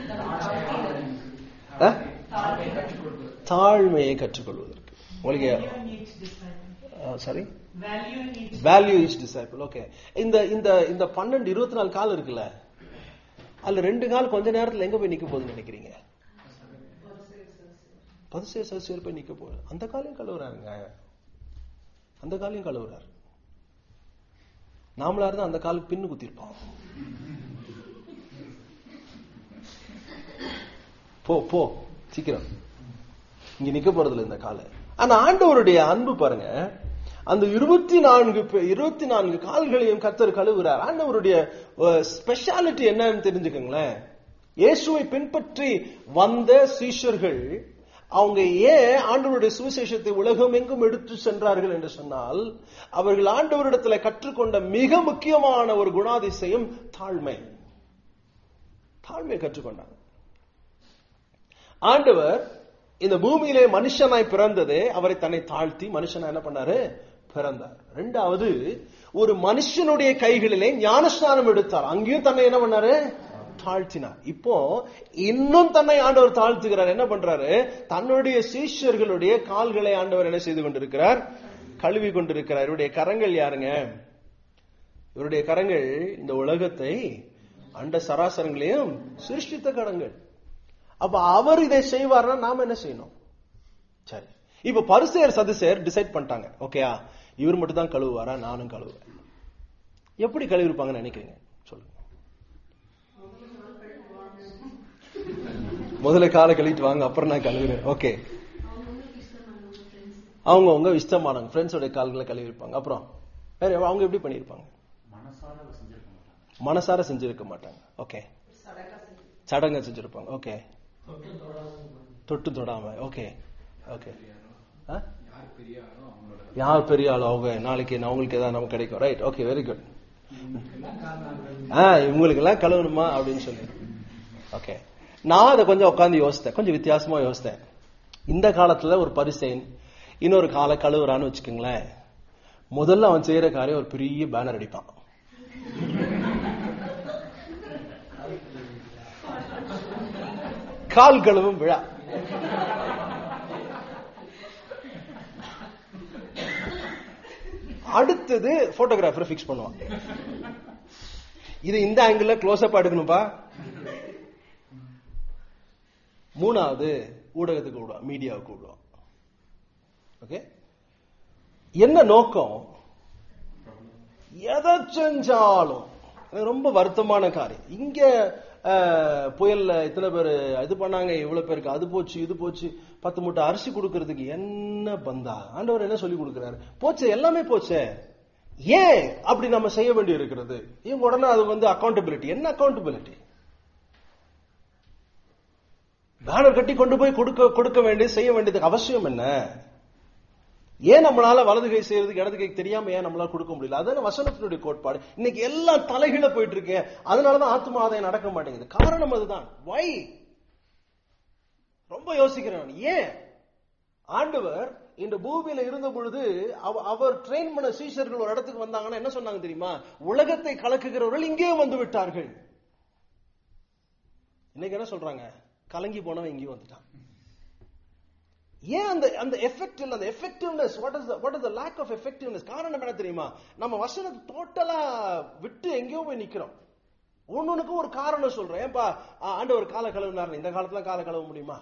ஆ? தாழ்மையை கற்றுக்கொள்வதற்கு உங்களுக்கு sorry value needs value is disciple okay இந்த இந்த இந்த பன்னெண்டு இருபத்தி நாலு கால் இருக்குல்ல அதுல ரெண்டு கால் கொஞ்ச நேரத்துல எங்க போய் நிக்க போகுதுன்னு நினைக்கிறீங்க பதிசே சசியர் போய் நிக்க போகுது அந்த காலையும் கழுவுறாருங்க அந்த காலையும் கழுவுறாரு நாமளா இருந்தா அந்த காலுக்கு பின்னு குத்திருப்போம் போ போ சீக்கிரம் இங்க நிக்க போறதுல இந்த காலை ஆனா ஆண்டவருடைய அன்பு பாருங்க அந்த இருபத்தி நான்கு பே- இருபத்தி நான்கு கால்களையும் கத்தர் கழுவுறார் ஆண்டவருடைய ஸ்பெஷாலிட்டி என்னன்னு தெரிஞ்சுக்கங்களேன் இயேசுவை பின்பற்றி வந்த சீஷர்கள் அவங்க ஏன் ஆண்டவருடைய சுவிசேஷத்தை உலகம் எங்கும் எடுத்து சென்றார்கள் என்று சொன்னால் அவர்கள் ஆண்டவரிடத்துல கற்றுக்கொண்ட மிக முக்கியமான ஒரு குணாதிசயம் தாழ்மை தாழ்மையை கற்றுக்கொண்டாங்க ஆண்டவர் இந்த பூமியிலே மனுஷனாய் பிறந்ததே அவரை தன்னை தாழ்த்தி மனுஷனா என்ன பண்ணாரு பிறந்தார் ரெண்டாவது ஒரு மனுஷனுடைய கைகளிலே ஞானஸ்நானம் எடுத்தார் அங்கேயும் தன்னை என்ன பண்ணாரு தாழ்த்தினார் இப்போ இன்னும் தன்னை ஆண்டவர் தாழ்த்துகிறார் என்ன பண்றாரு தன்னுடைய சீஷர்களுடைய கால்களை ஆண்டவர் என்ன செய்து கொண்டிருக்கிறார் கழுவி கொண்டிருக்கிறார் இவருடைய கரங்கள் யாருங்க இவருடைய கரங்கள் இந்த உலகத்தை அண்ட சராசரங்களையும் சிருஷ்டித்த கரங்கள் அப்ப அவர் இதை செய்வார்னா நாம என்ன செய்யணும் சரி இப்ப பரிசேர் சதுசேர் டிசைட் பண்ணிட்டாங்க ஓகேயா இவர் மட்டும் தான் கழுவுவாரா நானும் கழுவுவேன் எப்படி கழுவிருப்பாங்கன்னு நினைக்கிறீங்க சொல்லுங்க முதல்ல காலை கழுவிட்டு வாங்க அப்புறம் நான் கழுவுறேன் ஓகே அவங்க அவங்க இஷ்டமானவங்க ஃப்ரெண்ட்ஸோட கால்களை கழுவிருப்பாங்க அப்புறம் வேற அவங்க எப்படி பண்ணிருப்பாங்க மனசார அதை செஞ்சிருக்க மாட்டாங்க மனசார செஞ்சிருக்க மாட்டாங்க ஓகே சடங்க செஞ்சிருப்பாங்க ஓகே தொட்டு தொடாம ஓகே ஓகே யார் பெரிய ஆளோ அவங்களோட யார் பெரிய ஆளோ அவங்க நாளைக்கு நான் அவங்களுக்கு ஏதாவது நமக்கு கிடைக்கும் ரைட் ஓகே வெரி குட் எல்லாம் காரணம் ஆ இவங்களுக்கு எல்லாம் கழுவணுமா அப்படின்னு சொல்லி ஓகே நான் அதை கொஞ்சம் உட்காந்து யோசித்தேன் கொஞ்சம் வித்தியாசமா யோசித்தேன் இந்த காலத்துல ஒரு பரிசைன் இன்னொரு காலை கழுவுறான்னு வச்சுக்கோங்களேன் முதல்ல அவன் செய்யற காரியம் ஒரு பெரிய பேனர் அடிப்பான் கால் கழுவும் விழா அடுத்தது போட்டோகிராஃபரை ஃபிக்ஸ் பண்ணுவான் இது இந்த ஆங்கிள் க்ளோஸ் அப் எடுக்கணும்பா மூணாவது ஊடகத்துக்கு விடுவான் மீடியாவுக்கு விடுவான் ஓகே என்ன நோக்கம் எதை செஞ்சாலும் இது ரொம்ப வருத்தமான காரியம் இங்க அஹ், புயல்ல இத்தனை பேர் இது பண்ணாங்க இவ்வளவு பேருக்கு அது போச்சு இது போச்சு பத்து மூட்டை அரிசி கொடுக்கறதுக்கு என்ன பந்தா ஆண்டவர் என்ன சொல்லி கொடுக்கிறாரு போச்சே எல்லாமே போச்சே ஏன் அப்படி நம்ம செய்ய வேண்டி இருக்கிறது இவங்க உடனே அது வந்து அக்கௌண்டபிலிட்டி என்ன அக்கௌண்டபிலிட்டி பேனர் கட்டி கொண்டு போய் கொடுக்க கொடுக்க வேண்டியது செய்ய வேண்டியதுக்கு அவசியம் என்ன ஏன் நம்மளால வலது கை செய்யறதுக்கு இடது கை தெரியாம ஏன் நம்மளால கொடுக்க முடியல அதான வசனத்தினுடைய கோட்பாடு இன்னைக்கு எல்லாம் தலைகீழ போயிட்டு இருக்கேன் அதனாலதான் ஆத்ம ஆதாயம் நடக்க மாட்டேங்குது காரணம் அதுதான் வை ரொம்ப யோசிக்கிறேன் நான். ஏன் ஆண்டவர் இந்த பூமியில இருந்த பொழுது அவ- அவர் ட்ரெயின் பண்ண சீஷர்கள் ஒரு இடத்துக்கு வந்தாங்கன்னா என்ன சொன்னாங்க தெரியுமா உலகத்தை கலக்குகிறவர்கள் இங்கே வந்து விட்டார்கள் இன்னைக்கு என்ன சொல்றாங்க கலங்கி போனவன் இங்கே வந்துட்டான் ஏன் அந்த அந்த எஃபெக்ட் இல்ல அந்த effectiveness what is what is the lack of effectiveness காரணம் என்ன தெரியுமா நம்ம வசனத்தை டோட்டலா விட்டு எங்கேயோ போய் நிக்கிறோம் ஒன்னொன்னுக்கும் ஒரு காரணம் சொல்றேன் ஏன்பா ஆ, ஆண்டவர் கால கழுவுனார் இந்த காலத்துல கால கழுவ முடியுமா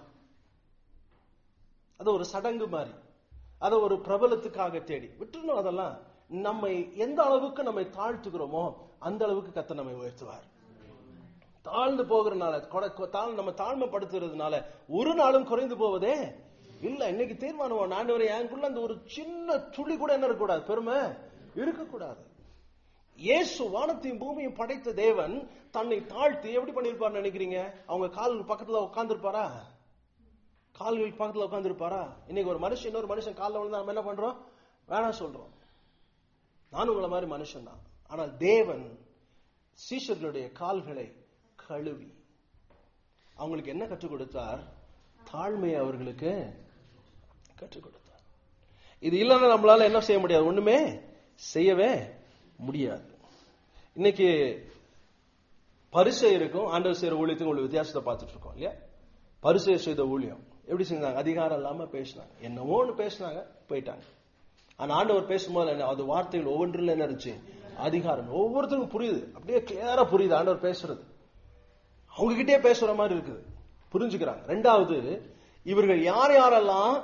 அது ஒரு சடங்கு மாதிரி அதை ஒரு பிரபலத்துக்காக தேடி விட்டுறணும் அதெல்லாம் நம்மை எந்த அளவுக்கு நம்மை தாழ்த்துகிறோமோ அந்த அளவுக்கு கத்த நம்மை உயர்த்துவார் தாழ்ந்து போகிறதுனால கொட- கொ- தாழ் நம்ம தாழ்மைப்படுத்துறதுனால ஒரு நாளும் குறைந்து போவதே இல்ல இன்னைக்கு தீர்மானம் ஆண்டவரை எனக்குள்ள அந்த ஒரு சின்ன துளி கூட என்ன இருக்கக்கூடாது பெருமை இருக்கக்கூடாது இயேசு வானத்தையும் பூமியும் படைத்த தேவன் தன்னை தாழ்த்தி எப்படி பண்ணிருப்பார் நினைக்கிறீங்க அவங்க கால் பக்கத்துல உட்கார்ந்துருப்பாரா கால்கள் பக்கத்துல உட்கார்ந்துருப்பாரா இன்னைக்கு ஒரு மனுஷன் இன்னொரு மனுஷன் காலில் விழுந்தா நம்ம என்ன பண்றோம் வேணாம் சொல்றோம் நானும் உங்களை மாதிரி மனுஷன் தான் ஆனால் தேவன் சீஷர்களுடைய கால்களை கழுவி அவங்களுக்கு என்ன கற்றுக் கொடுத்தார் தாழ்மையை அவர்களுக்கு கற்றுக் கொடுத்தார் இது இல்லைன்னா நம்மளால என்ன செய்ய முடியாது ஒண்ணுமே செய்யவே முடியாது இன்னைக்கு பரிசெயருக்கும் ஆண்டவர் செய்யற ஊழியத்துக்கும் உள்ள வித்தியாசத்தை பார்த்துட்டு இருக்கோம் இல்லையா பரிசெயர் செய்த ஊழியம் எப்படி செஞ்சாங்க அதிகாரம் இல்லாம பேசினாங்க என்னவோன்னு பேசினாங்க போயிட்டாங்க ஆனா ஆண்டவர் பேசும்போது என்ன அது வார்த்தைகள் ஒவ்வொன்றில் என்ன இருந்துச்சு அதிகாரம் ஒவ்வொருத்தருக்கும் புரியுது அப்படியே கிளியரா புரியுது ஆண்டவர் பேசுறது அவங்க கிட்டே பேசுற மாதிரி இருக்குது புரிஞ்சுக்கிறாங்க ரெண்டாவது இவர்கள் யார் யாரெல்லாம்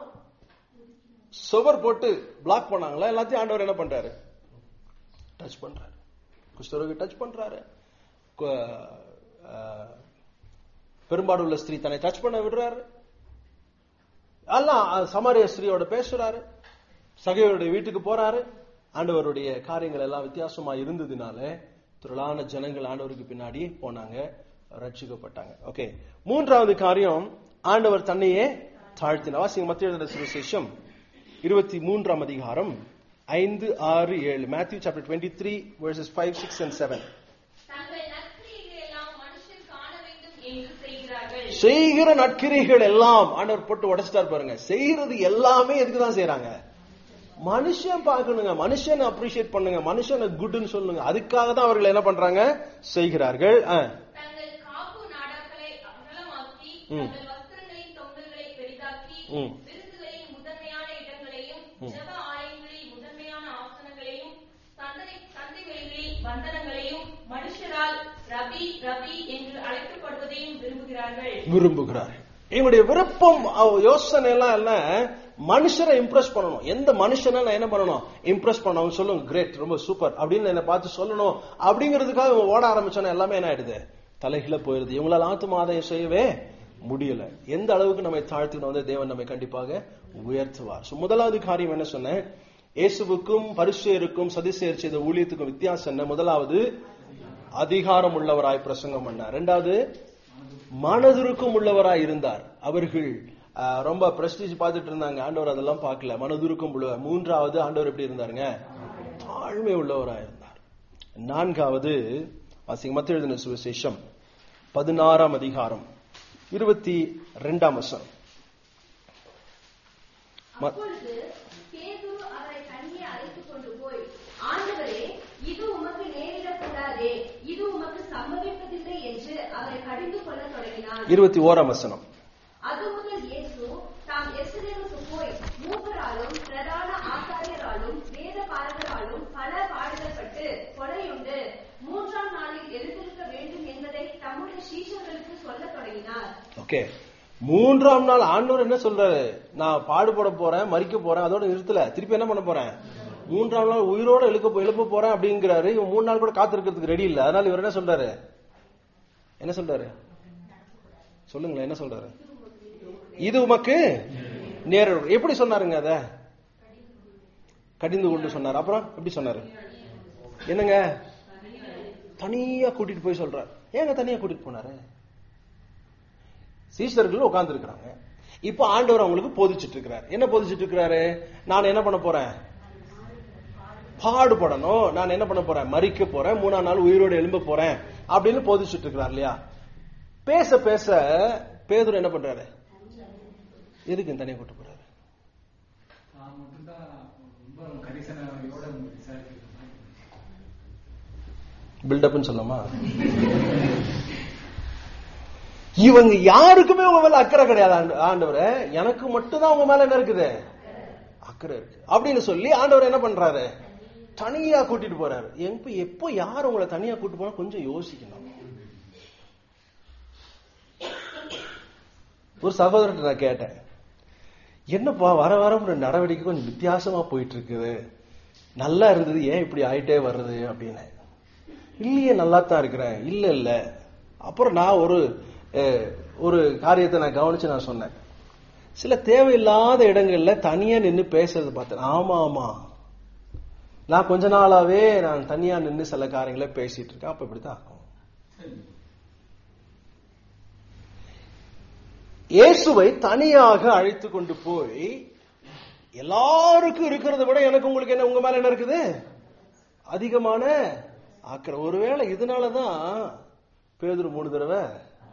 சுவர் போட்டு பிளாக் பண்ணாங்களோ எல்லாத்தையும் ஆண்டவர் என்ன பண்றாரு டச் பண்றாரு குஷ்டரோகி டச் பண்றாரு கு- அஹ், பெரும்பாடு உள்ள ஸ்திரீ தன்னை டச் பண்ண விடுறாரு எல்லாம் அஹ், சமாரிய ஸ்திரீயோட பேசுறாரு சகையோருடைய வீட்டுக்கு போறாரு ஆண்டவருடைய காரியங்கள் எல்லாம் வித்தியாசமா இருந்ததுனால திரளான ஜனங்கள் ஆண்டவருக்கு பின்னாடி போனாங்க ரட்சிக்கப்பட்டாங்க ஓகே மூன்றாவது காரியம் ஆண்டவர் தன்னையே தாழ்த்தினார் வாசிங்க மத்திய எழுதின சுவிசேஷம் இருபத்தி மூன்றாம் அதிகாரம் ஐந்து ஆறு ஏழு Matthew chapter twenty three verses five six and seven தங்கள் நற்கிரியைகளை எல்லாம் மனுஷர் காண வேண்டும் என்று செய்கிறார்கள் செய்கிற நற்கிரிகள் எல்லாம் ஆண்டவர் போட்டு உடைச்சிட்டார் பாருங்க செய்யறது எல்லாமே எதுக்கு தான் செய்யறாங்க மனுஷன் பார்க்கணுங்க மனுஷனை அப்ரிஷியேட் பண்ணுங்க மனுஷனை குட்னு சொல்லுங்க அதுக்காக தான் அவர்கள் என்ன பண்றாங்க செய்கிறார்கள் ஆ. தங்கள் காப்பு நாடாக்களை அகலமாக்கி ம். தங்கள் வஸ்திரங்களின் தொங்கல்களை பெரிதாக்கி ம். விருந்துகளின் முதன்மையான இடங்களையும் ஜெப ஆலயங்களில் முதன்மையான ஆசனங்களையும் சந்தை சந்தைகளில் வந்தனங்களையும் மனுஷரால் ரபி ரபி என்று அழைக்கப்படுவதையும் விரும்புகிறார்கள் விரும்புகிறார் இவங்களுடைய விருப்பம் அவ- யோசனை எல்லாம் இல்ல மனுஷரை இம்ப்ரெஸ் பண்ணணும் எந்த மனுஷனை நான் என்ன பண்ணணும் இம்ப்ரெஸ் பண்ணணும் சொல்லுங்க கிரேட் ரொம்ப சூப்பர் அப்படின்னு என்ன பார்த்து சொல்லணும் அப்படிங்கிறதுக்காக இவங்க ஓட ஆரம்பிச்சோன்னா எல்லாமே என்ன ஆயிடுது தலைகீழ போயிருது இவங்களால ஆத்தும ஆதாயம் செய்யவே முடியல எந்த அளவுக்கு நம்மை தாழ்த்தினோம் வந்து தேவன் நம்மை கண்டிப்பாக உயர்த்துவார் So, முதலாவது காரியம் என்ன சொன்னேன் இயேசுவுக்கும் பரிசுயருக்கும் சதிசேர் செய்த ஊழியத்துக்கும் வித்தியாசம் என்ன முதலாவது அதிகாரம் உள்ளவராய் பிரசங்கம் பண்ணார் ரெண்டாவது மனதுருக்கும் உள்ளவராய் இருந்தார் அவர்கள் ஆஹ், ரொம்ப பிரஸ்டீஜ் பார்த்துட்டு இருந்தாங்க ஆண்டவர் அதெல்லாம் பார்க்கல மனதுருக்கும் உள்ளவர் மூன்றாவது ஆண்டவர் எப்படி இருந்தாருங்க தாழ்மை உள்ளவராய் இருந்தார் நான்காவது வாசிங்க மத்திய எழுதின சுவிசேஷம் பதினாறாம் அதிகாரம் இருபத்தி ரெண்டாம் வசனம் ம- அப்பொழுது பேதுரு அவரை தனியே அழைத்துக் கொண்டு போய் ஆண்டவரே இது உமக்கு நேரிடக்கூடாதே இது உமக்கு சம்பவிப்பதில்லை என்று அவரை கடிந்து கொள்ள தொடங்கினான் இருபத்தி ஓராம் வசனம் அது முதல் இயேசு தாம் எருசலேமுக்கு போய் மூப்பராலும் பிரதான ஆசாரியராலும் வேதபாரகராலும் பல பாடுகள்பட்டு கொலையுண்டு மூன்றாம் நாளில் எழுந்திருக்க வேண்டும் என்பதை தம்முடைய சீஷர்களுக்கு சொல்லத் தொடங்கினார் ஓகே மூன்றாம் நாள் ஆண்டவர் என்ன சொல்றாரு நான் பாடுபட போறேன் மறிக்க போறேன் அதோட நிறுத்தல திருப்பி என்ன பண்ண போறேன் மூன்றாம் நாள் உயிரோட எழுக்க போ- எழுப்ப போறேன் அப்படிங்கிறாரு இவன் மூணு நாள் கூட காத்திருக்கிறதுக்கு ரெடி இல்ல அதனால இவர் என்ன சொல்றாரு என்ன சொல்றாரு சொல்லுங்களேன் என்ன சொல்றாரு இது உமக்கு நேர எப்படி சொன்னாருங்க அத கடிந்து கொண்டு சொன்னார் அப்புறம் எப்படி சொன்னாரு என்னங்க தனியா கூட்டிட்டு போய் சொல்றாரு ஏங்க தனியா கூட்டிட்டு போனாரு சீஷர்கள் உட்கார்ந்து இருக்கிறாங்க இப்ப ஆண்டவர் அவங்களுக்கு போதிச்சிட்டு இருக்கிறார் என்ன போதிச்சிட்டு இருக்கிறாரு நான் என்ன பண்ண போறேன் பாடுபடணும் நான் என்ன பண்ண போறேன் மறிக்க போறேன் மூணாம் நாள் உயிரோடு எழும்ப போறேன் அப்படின்னு போதிச்சிட்டு இருக்கிறார் இல்லையா பேச பேச பேதுரு என்ன பண்றாரு எதுக்கு தனியா கூட்டு போறாரு நான் மட்டும்தான் ரொம்ப கரிசனையோட விசாரிக்கிறேன் பில்டப்னு சொல்லலாமா இவங்க யாருக்குமே உங்க மேல அக்கறை கிடையாது ஆண்டு- ஆண்டவரே எனக்கு மட்டும்தான் உங்க மேல என்ன இருக்குது அக்கறை இருக்கு அப்படின்னு சொல்லி ஆண்டவர் என்ன பண்றாரு தனியா கூட்டிட்டு போறாரு எப்ப எப்போ யார் உங்களை தனியா கூட்டு போனா கொஞ்சம் யோசிக்கணும் ஒரு சகோதரர்கிட்ட நான் கேட்டேன் என்னப்பா வர வர உங்க நடவடிக்கை கொஞ்சம் வித்தியாசமா போயிட்டு இருக்குது நல்லா இருந்தது ஏன் இப்படி ஆயிட்டே வருது அப்படின்னு இல்லையே நல்லா தான் இருக்கிறேன் இல்ல இல்ல அப்புறம் நான் ஒரு அஹ், ஒரு காரியத்தை நான் கவனிச்சு நான் சொன்னேன் சில தேவையில்லாத இடங்கள்ல தனியா நின்னு பேசுறது பார்த்தேன் ஆமா ஆமா நான் கொஞ்ச நாளாவே நான் தனியா நின்னு சில காரியங்களை பேசிட்டு இருக்கேன் அப்ப இப்படித்தான் ஆகும் இயேசுவை தனியாக அழைத்து கொண்டு போய் எல்லாருக்கும் இருக்கிறத விட எனக்கு உங்களுக்கு என்ன உங்க மேல என்ன இருக்குது அதிகமான அக்கறை ஒருவேளை இதனாலதான் பேதுரு மூணு தடவை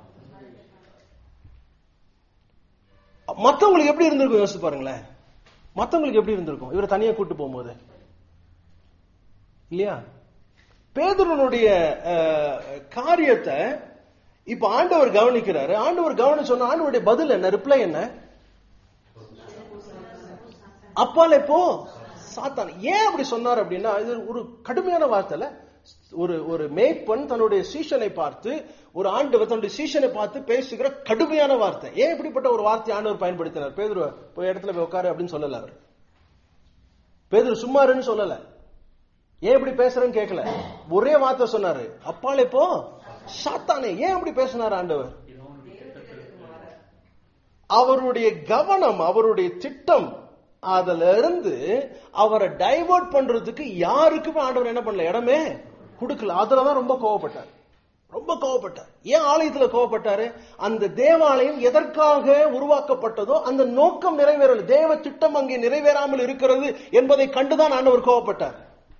மத்தவங்களுக்கு எப்படி இருந்திருக்கும் யோசிச்சு பாருங்களேன் மத்தவங்களுக்கு எப்படி இருந்திருக்கும் இவரை தனியா கூட்டு போகும்போது இல்லையா பேதுருனுடைய அஹ், காரியத்தை இப்ப ஆண்டவர் கவனிக்கிறாரு ஆண்டவர் கவனிச்சு சொன்ன ஆண்டவருடைய பதில் என்ன ரிப்ளை என்ன அப்பாலே போ சாத்தான் ஏன் அப்படி சொன்னார் அப்படின்னா இது ஒரு கடுமையான வார்த்தைல ஒரு ஒரு மேய்ப்பன் தன்னுடைய சீஷனை பார்த்து ஒரு ஆண்டவர் தன்னுடைய சீஷனை பார்த்து பேசுகிற கடுமையான வார்த்தை ஏன் இப்படிப்பட்ட ஒரு வார்த்தை ஆண்டவர் பயன்படுத்தினார் பேதுரு போய் இடத்துல போய் உட்காரு அப்படின்னு சொல்லல அவர் பேதுரு சும்மாருன்னு சொல்லல ஏன் இப்படி பேசுறேன்னு கேட்கல ஒரே வார்த்தை சொன்னாரு அப்பாலே போ சாத்தானே ஏன் இப்படி பேசினார் ஆண்டவர் அவருடைய கவனம் அவருடைய திட்டம் அதுல இருந்து அவரை டைவர்ட் பண்றதுக்கு யாருக்குமே ஆண்டவர் என்ன பண்ணல இடமே கொடுக்கல அதுலதான் ரொம்ப கோவப்பட்டார் ரொம்ப கோவப்பட்டார் ஏன் ஆலயத்துல கோவப்பட்டாரு அந்த தேவாலயம் எதற்காக உருவாக்கப்பட்டதோ அந்த நோக்கம் நிறைவேறல தேவ திட்டம் அங்கே நிறைவேறாமல் இருக்கிறது என்பதை கண்டுதான் ஆண்டவர் கோவப்பட்டார்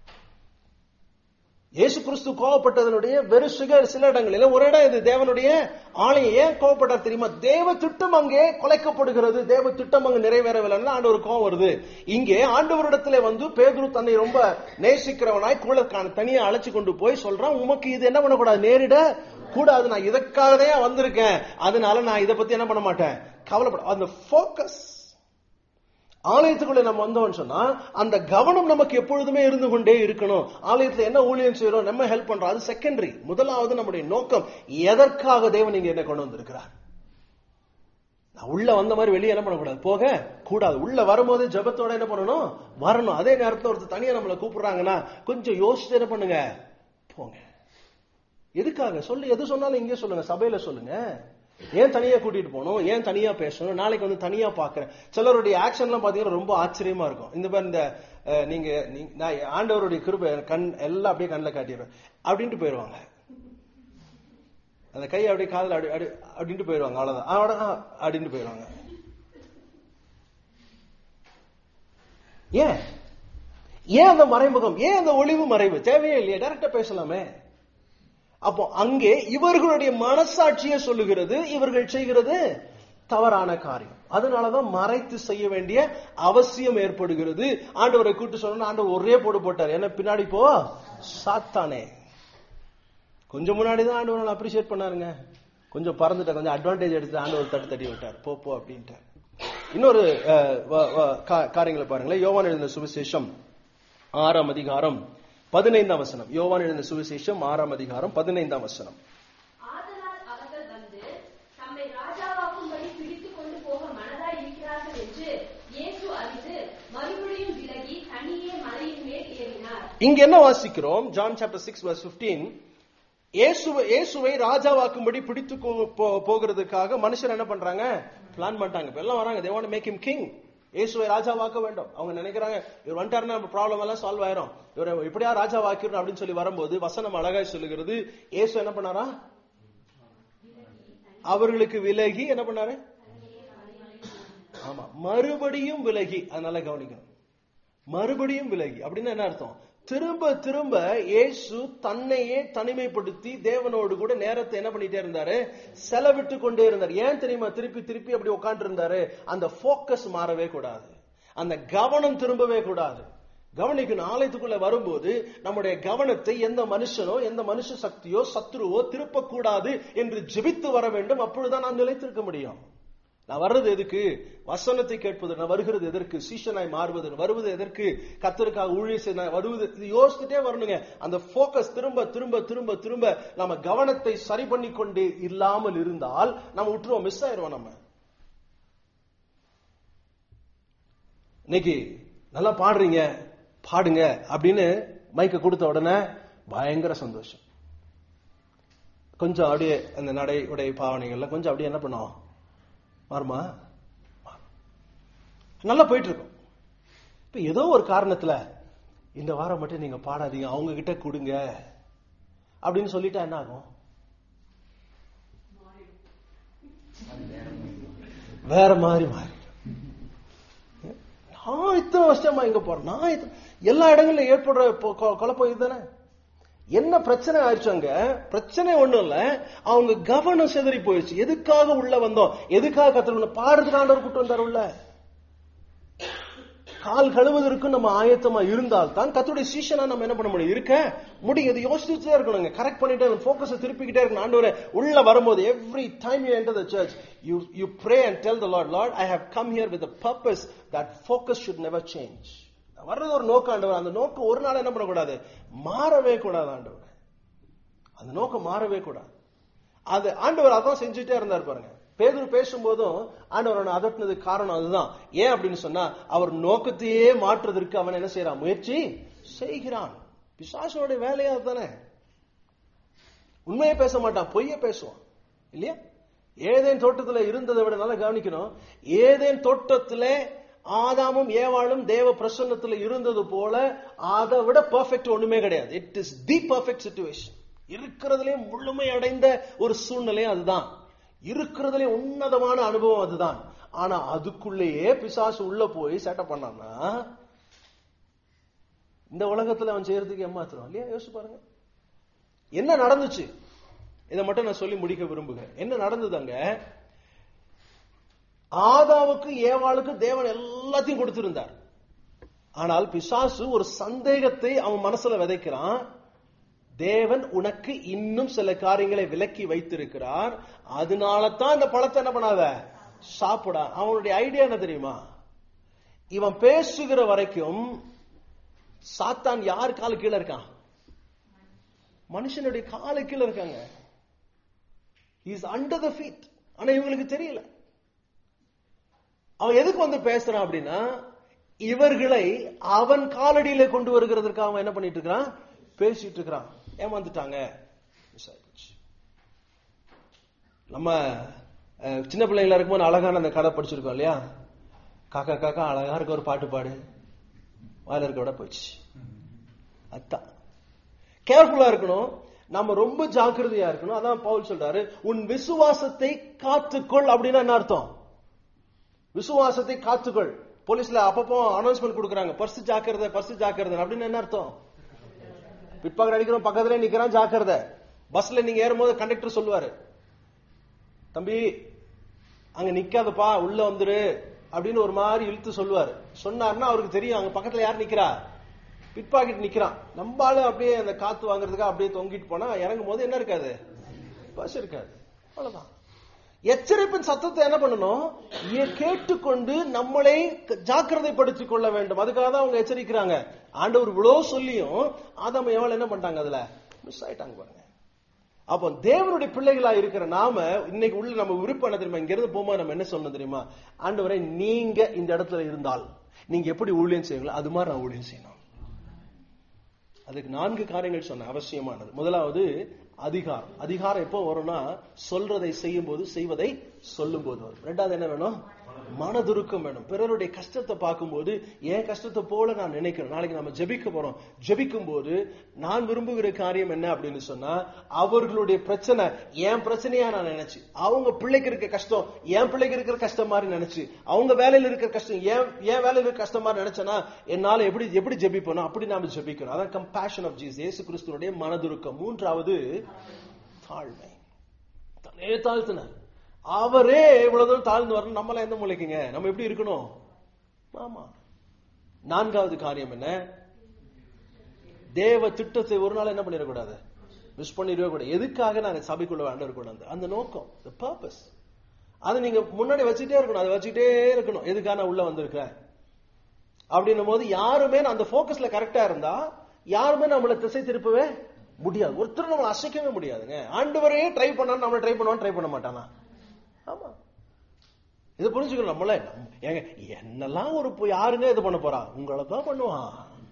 இயேசு கிறிஸ்து கோவப்பட்டதனுடைய வெறு சில சில இடங்களில் ஒரு இடம் இது தேவனுடைய ஆலயம் ஏன் கோவப்பட்டார் தெரியுமா தேவ திட்டம் அங்கே குலைக்கப்படுகிறது தேவ திட்டம் அங்கு நிறைவேறவில்லைன்னா ஆண்டவர் கோவம் வருது இங்கே ஆண்டவரிடத்துல வந்து பேதுரு தன்னை ரொம்ப நேசிக்கிறவனாய் கூட கா- தனியா அழைச்சு கொண்டு போய் சொல்றான் உமக்கு இது என்ன பண்ணக்கூடாது நேரிட கூடாது நான் இதற்காக தான் வந்திருக்கேன் அதனால நான் இதை பத்தி என்ன பண்ண மாட்டேன் கவலைப்பட அந்த ஃபோக்கஸ் ஆலயத்துக்குள்ள நம்ம வந்தோம்னு சொன்னா அந்த கவனம் நமக்கு எப்பொழுதுமே இருந்து கொண்டே இருக்கணும் ஆலயத்துல என்ன ஊழியம் செய்யறோம் நம்ம ஹெல்ப் பண்றோம் அது செகண்டரி முதலாவது நம்முடைய நோக்கம் எதற்காக தேவன் இங்க என்ன கொண்டு வந்திருக்கிறார் நான் உள்ள வந்த மாதிரி வெளியே என்ன பண்ணக்கூடாது போக கூடாது உள்ள வரும்போது ஜெபத்தோட என்ன பண்ணணும் வரணும் அதே நேரத்துல ஒருத்தர் தனியா நம்மளை கூப்பிடுறாங்கன்னா கொஞ்சம் யோசிச்சு என்ன பண்ணுங்க போங்க எதுக்காக சொல்லு எது சொன்னாலும் இங்கே சொல்லுங்க சபையில சொல்லுங்க ஏன் தனியா கூட்டிட்டு போகணும் ஏன் தனியா பேசணும் நாளைக்கு வந்து தனியா பாக்குறேன் சிலருடைய ஆக்ஷன்லாம் பாத்தீங்கன்னா ரொம்ப ஆச்சரியமா இருக்கும் இந்த மாதிரி இந்த அஹ், நீங்க நீ- நான் ஆண்டவருடைய கிருபை கண் எல்லாம் அப்படியே கண்ணில் காட்டிடுவேன் அப்படின்ட்டு போயிடுவாங்க அந்த கை அப்படியே காதுல அப்படி அப்படி அப்படின்ட்டு போயிடுவாங்க அவ்வளவுதான் அவ்வளவுதான் அப்படின்ட்டு போயிடுவாங்க ஏன் ஏன் அந்த மறைமுகம் ஏன் அந்த ஒளிவு மறைவு தேவையே இல்லையே டைரக்டா பேசலாமே அப்போ அங்கே இவர்களுடைய மனசாட்சியை சொல்லுகிறது இவர்கள் செய்கிறது தவறான காரியம் அதனாலதான் மறைத்து செய்ய வேண்டிய அவசியம் ஏற்படுகிறது ஆண்டவரை கூட்டு சொன்னா ஆண்டவர் ஒரே போடு போட்டார் என்ன பின்னாடி போ சாத்தானே கொஞ்சம் முன்னாடி தான் ஆண்டவர் அப்ரிஷியேட் பண்ணாருங்க கொஞ்சம் பறந்துட்ட கொஞ்சம் அட்வான்டேஜ் எடுத்து ஆண்டவர் தட்டு தட்டி விட்டார் போ போ அப்படின்ட்டு இன்னொரு அஹ், வ- வ- கா- காரியங்களை பாருங்களேன் யோவான் எழுதின சுவிசேஷம் ஆறாம் அதிகாரம் பதினைந்தாம் வசனம் யோவான் எழுதின சுவிசேஷம் ஆறாம் அதிகாரம் பதினைந்தாம் வசனம் ஆதலால் அவர்கள் வந்து தம்மை ராஜாவாக்கும்படி பிடித்துக் கொண்டு போக மனதாய் இருக்கிறார்கள் என்று இயேசு அறிந்து மறுபடியும் விலகி தனியே மலையின் மேல் ஏறினார் இங்க என்ன வாசிக்கிறோம் John chapter six verse fifteen இயேசுவை இயேசுவை ராஜாவாக்கும்படி பிடித்து கொ- போ- போகிறதுக்காக மனுஷர் என்ன பண்றாங்க பிளான் பண்ணிட்டாங்க இப்ப எல்லாம் வராங்க தேவாண்ட் மேக் him கிங் இயேசுவை ராஜாவாக்க வேண்டும் அவங்க நினைக்கிறாங்க இவர் வந்துட்டாருன்னா நம்ம ப்ராப்ளம் எல்லாம் சால்வ் ஆயிரும் இவரை இப்படியா ராஜாவாக்கிறோம் அப்படின்னு சொல்லி வரும்போது வசனம் அழகாய் சொல்லுகிறது இயேசு என்ன பண்ணாரா அவர்களுக்கு விலகி என்ன பண்ணாரு ஆமா மறுபடியும் விலகி அதனால கவனிக்கணும் மறுபடியும் விலகி அப்படின்னு என்ன அர்த்தம் திரும்ப திரும்ப இயேசு தன்னையே தனிமைப்படுத்தி தேவனோடு கூட நேரத்தை என்ன பண்ணிட்டே இருந்தாரு செலவிட்டு கொண்டே இருந்தார் ஏன் தெரியுமா திருப்பி திருப்பி அப்படி உட்கார்ந்து இருந்தாரு அந்த போக்கஸ் மாறவே கூடாது அந்த கவனம் திரும்பவே கூடாது கவனிக்கணும் ஆலயத்துக்குள்ள வரும்போது நம்முடைய கவனத்தை எந்த மனுஷனோ எந்த மனுஷ சக்தியோ சத்ருவோ திருப்பக்கூடாது என்று ஜெபித்து வர வேண்டும் அப்பொழுதுதான் நான் நிலைத்திருக்க முடியும் நான் வர்றது எதுக்கு வசனத்தை கேட்பது நான் வருகிறது எதற்கு சீஷனாய் மாறுவது வருவது எதற்கு கத்தருக்காக ஊழிய செய்ய நான் வருவது இது யோசிச்சுட்டே வரணுங்க அந்த போக்கஸ் திரும்ப திரும்ப திரும்ப திரும்ப நம்ம கவனத்தை சரி பண்ணி கொண்டு இல்லாமல் இருந்தால் நம்ம விட்டுருவோம் மிஸ் ஆயிருவோம் நம்ம இன்னைக்கு நல்லா பாடுறீங்க பாடுங்க அப்படின்னு மைக்க கொடுத்த உடனே பயங்கர சந்தோஷம் கொஞ்சம் அப்படியே அந்த நடை உடை பாவனைகள்ல கொஞ்சம் அப்படியே என்ன பண்ணோம் மாறுமா நல்லா போயிட்டு இருக்கும் இப்ப ஏதோ ஒரு காரணத்துல இந்த வாரம் மட்டும் நீங்க பாடாதீங்க அவங்க கிட்ட கொடுங்க அப்படின்னு சொல்லிட்டா என்ன ஆகும் வேற மாதிரி மாறி நான் இத்தனை வருஷமா இங்க போறேன் நான் இத்தனை- எல்லா இடங்கள்ல ஏற்படுற பொ- கொ- குழப்பம் இதுதானே என்ன பிரச்சனை ஆயிடுச்சு அங்க பிரச்சனை ஒண்ணும் இல்ல அவங்க கவனம் சிதறி போயிடுச்சு எதுக்காக உள்ள வந்தோம் எதுக்காக கத்துக்கணும் பாடுறதுக்கு ஆண்டவர் கூட்டு வந்தார் உள்ள கால் கழுவுவதற்கு நம்ம ஆயத்தமா இருந்தால் தான் கத்துடைய சீஷனா நம்ம என்ன பண்ண முடியும் இருக்க முடியும் இது யோசிச்சுட்டே இருக்கணுங்க கரெக்ட் பண்ணிட்டே ஃபோக்கஸ் திருப்பிக்கிட்டே இருக்கணும் ஆண்டவரே உள்ள வரும்போது every time you enter the church you you pray and tell the lord lord I have come here with purpose that focus should never change வர்றது ஒரு நோக்கம் ஆண்டவர் அந்த நோக்கம் ஒரு நாள் என்ன பண்ணக்கூடாது மாறவே கூடாது ஆண்டவர் அந்த நோக்கம் மாறவே கூடாது அது ஆண்டவர் அதான் செஞ்சுட்டே இருந்தார் பாருங்க பேதுரு பேசும்போதும் ஆண்டவர் அவனை அதட்டினதுக்கு காரணம் அதுதான் ஏன் அப்படின்னு சொன்னா அவர் நோக்கத்தையே மாற்றுவதற்கு அவன் என்ன செய்யறான் முயற்சி செய்கிறான் பிசாசனுடைய வேலையா அதுதானே உண்மையை பேச மாட்டான் பொய்ய பேசுவான் இல்லையா ஏதேன் தோட்டத்துல இருந்ததை விட நல்லா கவனிக்கணும் ஏதேன் தோட்டத்திலே ஆதாமும் ஏவாளும் தேவ பிரசன்னத்துல இருந்தது போல அதை விட பெர்ஃபெக்ட் ஒண்ணுமே கிடையாது it is the perfect situation இருக்கிறதுலே முழுமை அடைந்த ஒரு சூழ்நிலை அதுதான் இருக்கிறதுலே உன்னதமான அனுபவம் அதுதான் ஆனா அதுக்குள்ளேயே பிசாசு உள்ள போய் சேட்டை பண்ணான்னா இந்த உலகத்துல அவன் செய்யறதுக்கு ஏமாத்துறான் இல்லையா யோசிச்சு பாருங்க என்ன நடந்துச்சு இதை மட்டும் நான் சொல்லி முடிக்க விரும்புகிறேன் என்ன நடந்தது அங்க ஆதாவுக்கு ஏவாளுக்கு தேவன் எல்லாத்தையும் கொடுத்திருந்தார் ஆனால் பிசாசு ஒரு சந்தேகத்தை அவன் மனசுல விதைக்கிறான் தேவன் உனக்கு இன்னும் சில காரியங்களை விலக்கி வைத்திருக்கிறார் அதனால தான் இந்த பழத்தை என்ன பண்ணாத சாப்பிடா அவனுடைய ஐடியா என்ன தெரியுமா இவன் பேசுகிற வரைக்கும் சாத்தான் யார் காலு கீழே இருக்கான் மனுஷனுடைய காலு கீழே இருக்காங்க இஸ் அண்டர் த ஃபீட் ஆனா இவங்களுக்கு தெரியல அவன் எதுக்கு வந்து பேசுறான் அப்படின்னா இவர்களை அவன் காலடியில கொண்டு வருகிறதற்கு அவன் என்ன பண்ணிட்டு இருக்கிறான் பேசிட்டு இருக்கிறான் ஏமாந்துட்டாங்க Miss ஆயிடுச்சு. நம்ம அஹ், சின்ன பிள்ளைங்களா இருக்கும்போது அழகான அந்த கதை படிச்சிருக்கோம் இல்லையா காக்கா காக்கா அழகா இருக்க ஒரு பாட்டு பாடு வாயில இருக்க விட போச்சு அதான் கேர்ஃபுல்லா இருக்கணும் நம்ம ரொம்ப ஜாக்கிரதையா இருக்கணும் அதான் பவுல் சொல்றாரு உன் விசுவாசத்தை காத்துக்கொள் அப்படின்னா என்ன அர்த்தம் விசுவாசத்தை காத்துக்கொள் போலீஸ்ல அப்பப்போ அனௌன்ஸ்மெண்ட் கொடுக்குறாங்க பர்ஸ் ஜாக்கிரதை பர்ஸ் ஜாக்கிரதை அப்படின்னு என்ன அர்த்தம் பிட்பாக்கெட் அடிக்கிறோம் பக்கத்துல நிக்கிறான் ஜாக்கிரதை பஸ்ல நீங்க ஏறும்போது கண்டக்டர் சொல்லுவாரு தம்பி அங்க நிக்காதப்பா உள்ள வந்துரு அப்படின்னு ஒரு மாதிரி இழுத்து சொல்லுவாரு சொன்னாருன்னா அவருக்கு தெரியும் அங்க பக்கத்துல யார் நிக்கிறா பிட்பாக்கெட் நிக்கிறான் நம்பால அப்படியே அந்த காத்து வாங்குறதுக்காக அப்படியே தொங்கிட்டு போனா இறங்கும் போது என்ன இருக்காது பஸ் இருக்காது அவ்வளவுதான் எச்சரிப்பின் சத்தத்தை என்ன பண்ணணும் இ- கேட்டுக்கொண்டு நம்மளை க- ஜாக்கிரதைப்படுத்திக் கொள்ள வேண்டும் அதுக்காக தான் அவங்க எச்சரிக்கிறாங்க ஆண்டவர் இவ்வளவு சொல்லியும் ஆதாம் எவ்வளவு என்ன பண்ணிட்டாங்க அதுல மிஸ் ஆயிட்டாங்க பாருங்க அப்போ தேவனுடைய பிள்ளைகளா இருக்கிற நாம இன்னைக்கு உள்ள நம்ம விருப்பம் என்ன தெரியுமா இங்க இருந்து போகும்போது நம்ம என்ன சொல்லணும் தெரியுமா ஆண்டவரை நீங்க இந்த இடத்துல இருந்தால் நீங்க எப்படி ஊழியம் செய்வீங்களோ அது மாதிரி நான் ஊழியம் செய்யணும் அதுக்கு நான்கு காரியங்கள் சொன்ன அவசியமானது முதலாவது அதிகாரம் அதிகாரம் எப்போ வரும்னா சொல்றதை செய்யும் போது செய்வதை சொல்லும் போது வரும் ரெண்டாவது என்ன வேணும் மனதுருக்கம் வேணும் பிறருடைய கஷ்டத்தை பார்க்கும்போது என் கஷ்டத்தை போல நான் நினைக்கிறேன் நாளைக்கு நம்ம ஜெபிக்க போறோம் ஜெபிக்கும் போது நான் விரும்புகிற காரியம் என்ன அப்படின்னு சொன்னா அவர்களுடைய பிரச்சனை என் பிரச்சனையா நான் நினைச்சு அவங்க பிள்ளைக்கு இருக்க கஷ்டம் என் பிள்ளைக்கு இருக்கிற கஷ்டம் மாதிரி நினைச்சு அவங்க வேலையில இருக்கிற கஷ்டம் என் என் வேலையில இருக்கிற கஷ்டம் மாதிரி நினைச்சேன்னா என்னால எப்படி எப்படி ஜெபிப்போம் அப்படி நாம ஜெபிக்கணும் அதான் கம்பேஷன் ஆஃப் ஜீசஸ் இயேசு கிறிஸ்துவனுடைய மனதுருக்கம் மூன்றாவது தாழ்மை தன்னையே தாழ்த்தினார் அவரே இவ்வளவு தூரம் தாழ்ந்து வரணும் நம்மளாம் எந்த மூலைக்குங்க நம்ம எப்படி இருக்கணும் ஆமா நான்காவது காரியம் என்ன தேவ திட்டத்தை ஒரு நாள் என்ன பண்ணிடக்கூடாது மிஸ் பண்ணிடவே கூடாது எதுக்காக நான் சபைக்குள்ள ஆண்டவர் கொண்டு வந்தேன் அந்த நோக்கம் the purpose அது நீங்க முன்னாடி வச்சுட்டே இருக்கணும் அதை வச்சுட்டே இருக்கணும் எதுக்காக நான் உள்ள வந்திருக்கேன் அப்படின்னும் போது யாருமே அந்த போக்கஸ்ல கரெக்டா இருந்தா யாருமே நம்மள திசை திருப்பவே முடியாது ஒருத்தர் நம்மளை அசைக்கவே முடியாதுங்க ஆண்டவரே ட்ரை பண்ணா நம்மள ட்ரை பண்ணுவான் ட்ரை பண்ண மாட்டானா ஆமா இதை புரிஞ்சுக்கணும் நம்மள ஏங்க என்னெல்லாம் ஒரு பொ- யாருங்க இது பண்ண போறா உங்களை தான் பண்ணுவான்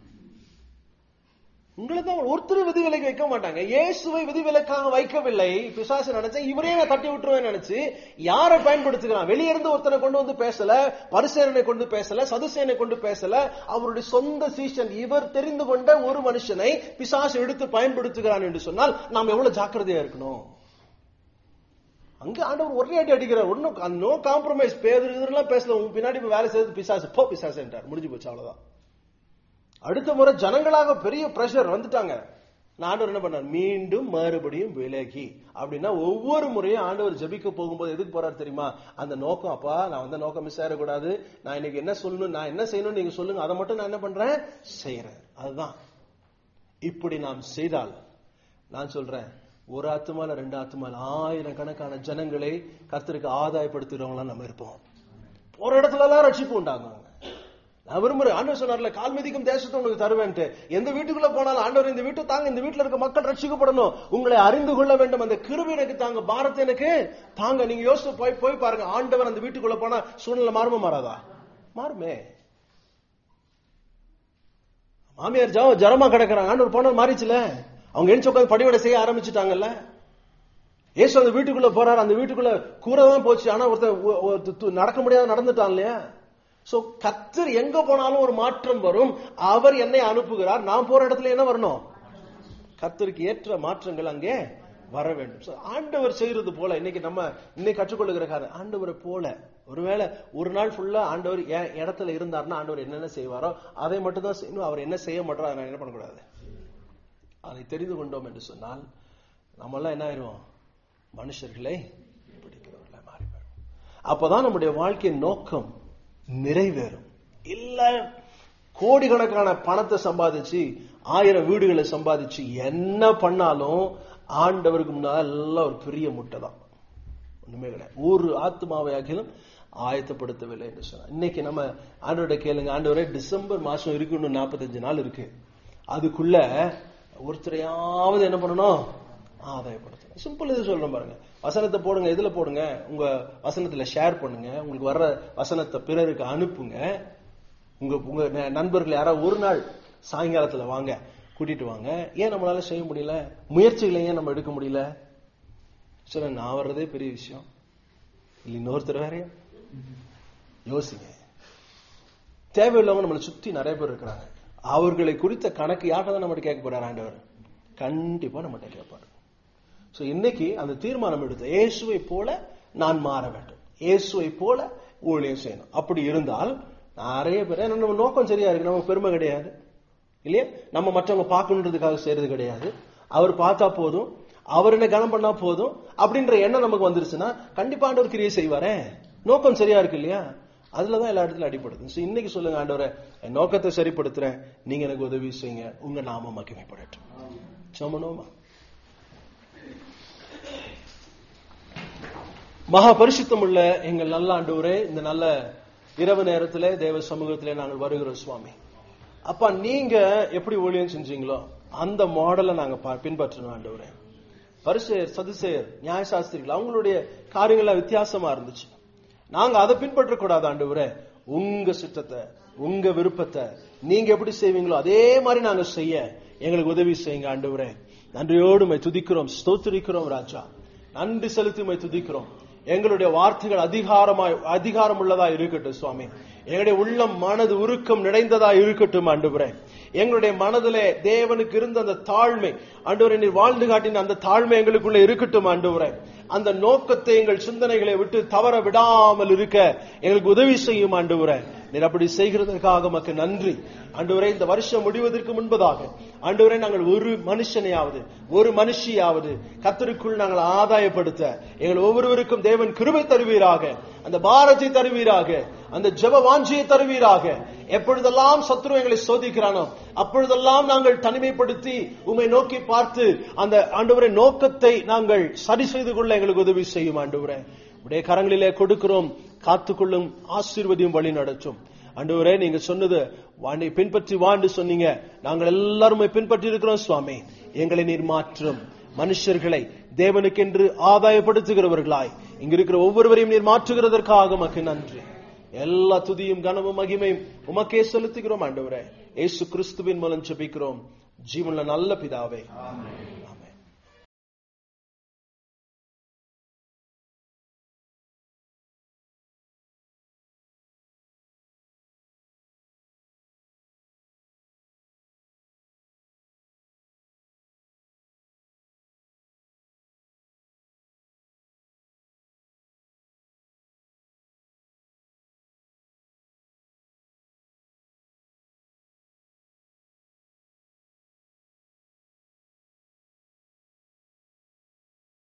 உங்களை தான் ஒருத்தர் விதிவிலக்கு வைக்க மாட்டாங்க இயேசுவை விதிவிலக்காக வைக்கவில்லை பிசாசு நினைச்சா இவரே நான் தட்டி விட்டுருவேன் நினைச்சு யாரை பயன்படுத்துகிறான் வெளிய இருந்து ஒருத்தனை கொண்டு வந்து பேசல பரிசேரனை கொண்டு பேசல சதுசேனை கொண்டு பேசல அவருடைய சொந்த சீஷன் இவர் தெரிந்து கொண்ட ஒரு மனுஷனை பிசாசு எடுத்து பயன்படுத்துகிறான் என்று சொன்னால் நாம் எவ்வளவு ஜாக்கிரதையா இருக்கணும் அங்க ஆண்டவர் ஒரே அடி அடிக்கிறார் ஒன்னும் நோ காம்ப்ரமைஸ் பேதர் இதெல்லாம் பேசல உங்க பின்னாடி இப்ப வேலை செய்யறது பிசாசு போ பிசாசு என்றார் முடிஞ்சு போச்சு அவ்வளவுதான் அடுத்த முறை ஜனங்களாக பெரிய பிரஷர் வந்துட்டாங்க நான் ஆண்டவர் என்ன பண்ணார் மீண்டும் மறுபடியும் விலகி அப்படின்னா ஒவ்வொரு முறையும் ஆண்டவர் ஜெபிக்க போகும்போது எதுக்கு போறாரு தெரியுமா அந்த நோக்கம் அப்பா நான் வந்த நோக்கம் மிஸ் ஆயிடக்கூடாது நான் இன்னைக்கு என்ன சொல்லணும் நான் என்ன செய்யணும் நீங்க சொல்லுங்க அதை மட்டும் நான் என்ன பண்றேன் செய்யறேன் அதுதான் இப்படி நாம் செய்தால் நான் சொல்றேன் ஒரு ஆத்துமால ரெண்டு ஆத்துமால ஆயிரக்கணக்கான ஜனங்களை கர்த்தருக்கு ஆதாயப்படுத்துகிறவங்களா நம்ம இருப்போம் போற இடத்துல எல்லாம் ரட்சிப்பு உண்டாகுவாங்க நான் விரும்புறேன் ஆண்டவர் சொன்னார்ல கால் மிதிக்கும் தேசத்தை உங்களுக்கு தருவேன்ட்டு எந்த வீட்டுக்குள்ள போனாலும் ஆண்டவர் இந்த வீட்டு தாங்க இந்த வீட்டுல இருக்க மக்கள் ரட்சிக்கப்படணும் உங்களை அறிந்து கொள்ள வேண்டும் அந்த கிருபை எனக்கு தாங்க பாரத்தை எனக்கு தாங்க நீங்க யோசிச்சு போய் போய் பாருங்க ஆண்டவர் அந்த வீட்டுக்குள்ள போனா சூழ்நிலை மாறுமா மாறாதா மாறுமே மாமியார் ஜா ஜரமா கிடக்குறாங்க ஆண்டவர் போனால் மாறிச்சுல அவங்க எழுந்து உட்காந்து படிவடை செய்ய ஆரம்பிச்சுட்டாங்கல்ல ஏசு அந்த வீட்டுக்குள்ள போறாரு அந்த வீட்டுக்குள்ள கூரை தான் போச்சு ஆனா ஒருத்தன் ஒ- ஒ- து- நடக்க முடியாத நடந்துட்டான் இல்லையா சோ கத்தர் எங்க போனாலும் ஒரு மாற்றம் வரும் அவர் என்னை அனுப்புகிறார் நான் போற இடத்துல என்ன வரணும் கத்தருக்கு ஏற்ற மாற்றங்கள் அங்கே வர வேண்டும் So, ஆண்டவர் செய்யறது போல இன்னைக்கு நம்ம இன்னைக்கு கற்றுக்கொள்ளுகிற காரணம் ஆண்டவரை போல ஒருவேளை ஒரு நாள் ஃபுல்லா ஆண்டவர் என் இடத்துல இருந்தாருன்னா ஆண்டவர் என்னென்ன செய்வாரோ அதை மட்டும் தான் செய்யணும் அவர் என்ன செய்ய மாட்டாரோ அதை நான் என்ன பண்ணக்கூடாது அதை தெரிந்து கொண்டோம் என்று சொன்னால் நம்மெல்லாம் என்ன ஆயிரும் மனுஷர்களை பிடிக்கிறவர்களாய் மாறி போயிடும் அப்பதான் நம்முடைய வாழ்க்கையின் நோக்கம் நிறைவேறும் இல்ல கோடிக்கணக்கான பணத்தை சம்பாதிச்சு ஆயிரம் வீடுகளை சம்பாதிச்சு என்ன பண்ணாலும் ஆண்டவருக்கு முன்னால் எல்லாம் ஒரு பெரிய முட்டை தான் ஒண்ணுமே கிடையாது ஒரு ஆத்மாவை அகிலும் ஆயத்தப்படுத்தவில்லை என்று சொன்னார் இன்னைக்கு நம்ம ஆண்டவரை கேளுங்க ஆண்டவரே டிசம்பர் மாசம் இருக்கு இன்னும் நாற்பத்தஞ்சு நாள் இருக்கு அதுக்குள்ள ஒருத்தரையாவது என்ன பண்ணணும் ஆதாயப்படுத்தணும் சிம்பிள் இது சொல்றேன் பாருங்க வசனத்தை போடுங்க இதுல போடுங்க உங்க வசனத்துல ஷேர் பண்ணுங்க உங்களுக்கு வர்ற வசனத்தை பிறருக்கு அனுப்புங்க உங்க உங்க ந- நண்பர்கள் யாராவது ஒரு நாள் சாயங்காலத்துல வாங்க கூட்டிட்டு வாங்க ஏன் நம்மளால செய்ய முடியல முயற்சிகளை ஏன் நம்ம எடுக்க முடியல சொல்ல நான் வர்றதே பெரிய விஷயம் இல்ல இன்னொருத்தர் வேறையா யோசிங்க தேவையில்லவங்க நம்மளை சுத்தி நிறைய பேர் இருக்கிறாங்க அவர்களை குறித்த கணக்கு யார்கிட்ட தான் நம்மகிட்ட கேட்க போறாரு ஆண்டவர் கண்டிப்பா நம்மகிட்ட கேட்பாரு சோ இன்னைக்கு அந்த தீர்மானம் எடுத்து இயேசுவை போல நான் மாற வேண்டும் இயேசுவை போல ஊழியம் செய்யணும் அப்படி இருந்தால் நிறைய பேர் ஏன்னா நம்ம நோக்கம் சரியா இருக்கு நமக்கு பெருமை கிடையாது இல்லையா நம்ம மற்றவங்க பார்க்கணுன்றதுக்காக செய்யறது கிடையாது அவர் பார்த்தா போதும் அவர் என்ன கனம் பண்ணா போதும் அப்படின்ற எண்ணம் நமக்கு வந்துருச்சுன்னா கண்டிப்பா ஆண்டவர் கிரியை செய்வாரே நோக்கம் சரியா இருக்கு இல்லையா அதுலதான் எல்லா இடத்துல அடிப்படுது So, இன்னைக்கு சொல்லுங்க ஆண்டவரே என் நோக்கத்தை சரிப்படுத்துறேன் நீங்க எனக்கு உதவி செய்யுங்க உங்க நாம மகிமைப்படட்டும் சமனோமா மகா பரிசுத்தம் உள்ள எங்கள் நல்ல ஆண்டவரே இந்த நல்ல இரவு நேரத்திலே தேவ சமூகத்திலே நாங்கள் வருகிறோம் சுவாமி அப்பா நீங்க எப்படி ஊழியம் செஞ்சீங்களோ அந்த மாடலை நாங்க பா- பின்பற்றணும் ஆண்டவரே பரிசெயர் சதுசெயர் நியாயசாஸ்திரிகள் அவங்களுடைய காரியங்கள்லாம் வித்தியாசமா இருந்துச்சு நாங்க அதை பின்பற்ற கூடாது ஆண்டவரே உங்க சித்தத்தை உங்க விருப்பத்தை நீங்க எப்படி செய்வீங்களோ அதே மாதிரி நாங்க செய்ய எங்களுக்கு உதவி செய்யுங்க ஆண்டவரே நன்றியோடு உம்மை துதிக்கிறோம் ஸ்தோத்திரிக்கிறோம் ராஜா நன்றி செலுத்தி உம்மை துதிக்கிறோம் எங்களுடைய வார்த்தைகள் அதிகாரமாய் அதிகாரம் உள்ளதா இருக்கட்டும் சுவாமி எங்களுடைய உள்ளம் மனது உருக்கம் நிறைந்ததா இருக்கட்டும் ஆண்டவரே எங்களுடைய மனதிலே தேவனுக்கு இருந்த அந்த தாழ்மை ஆண்டவரே நீர் வாழ்ந்து காட்டின அந்த தாழ்மை எங்களுக்குள்ள இருக்கட்டும் ஆண்டவரே அந்த நோக்கத்தை எங்கள் சிந்தனைகளை விட்டு தவற விடாமல் இருக்க எங்களுக்கு உதவி செய்யும் ஆண்டவரே நீர் அப்படி செய்கிறதற்காக உமக்கு நன்றி ஆண்டவரே இந்த வருஷம் முடிவதற்கு முன்பதாக ஆண்டவரே நாங்கள் ஒரு மனுஷனையாவது ஒரு மனுஷியாவது கத்தருக்குள் நாங்கள் ஆதாயப்படுத்த எங்கள் ஒவ்வொருவருக்கும் தேவன் கிருபை தருவீராக அந்த பாரத்தை தருவீராக அந்த ஜெப வாஞ்சியை தருவீராக எப்பொழுதெல்லாம் சத்ரு எங்களை சோதிக்கிறானோ அப்பொழுதெல்லாம் நாங்கள் தனிமைப்படுத்தி உம்மை நோக்கி பார்த்து அந்த ஆண்டவரை நோக்கத்தை நாங்கள் சரி செய்து கொள்ள எங்களுக்கு உதவி செய்யும் ஆண்டவரே உடைய கரங்களிலே கொடுக்கிறோம் காத்துக்கொள்ளும் ஆசீர்வதியும் வழி நடத்தும் ஆண்டவரே நீங்க சொன்னது வாண்டை பின்பற்றி வாண்டு சொன்னீங்க நாங்கள் எல்லாருமே பின்பற்றி இருக்கிறோம் சுவாமி எங்களை நீர் மாற்றும் மனுஷர்களை தேவனுக்கென்று ஆதாயப்படுத்துகிறவர்களாய் இங்க இருக்கிற ஒவ்வொருவரையும் நீர் மாற்றுகிறதற்காக உமக்கு நன்றி எல்லா துதியும் கனமும் மகிமையும் உமக்கே செலுத்துகிறோம் ஆண்டவரே இயேசு கிறிஸ்துவின் மூலம் ஜெபிக்கிறோம் ஜீவனுள்ள நல்ல பிதாவே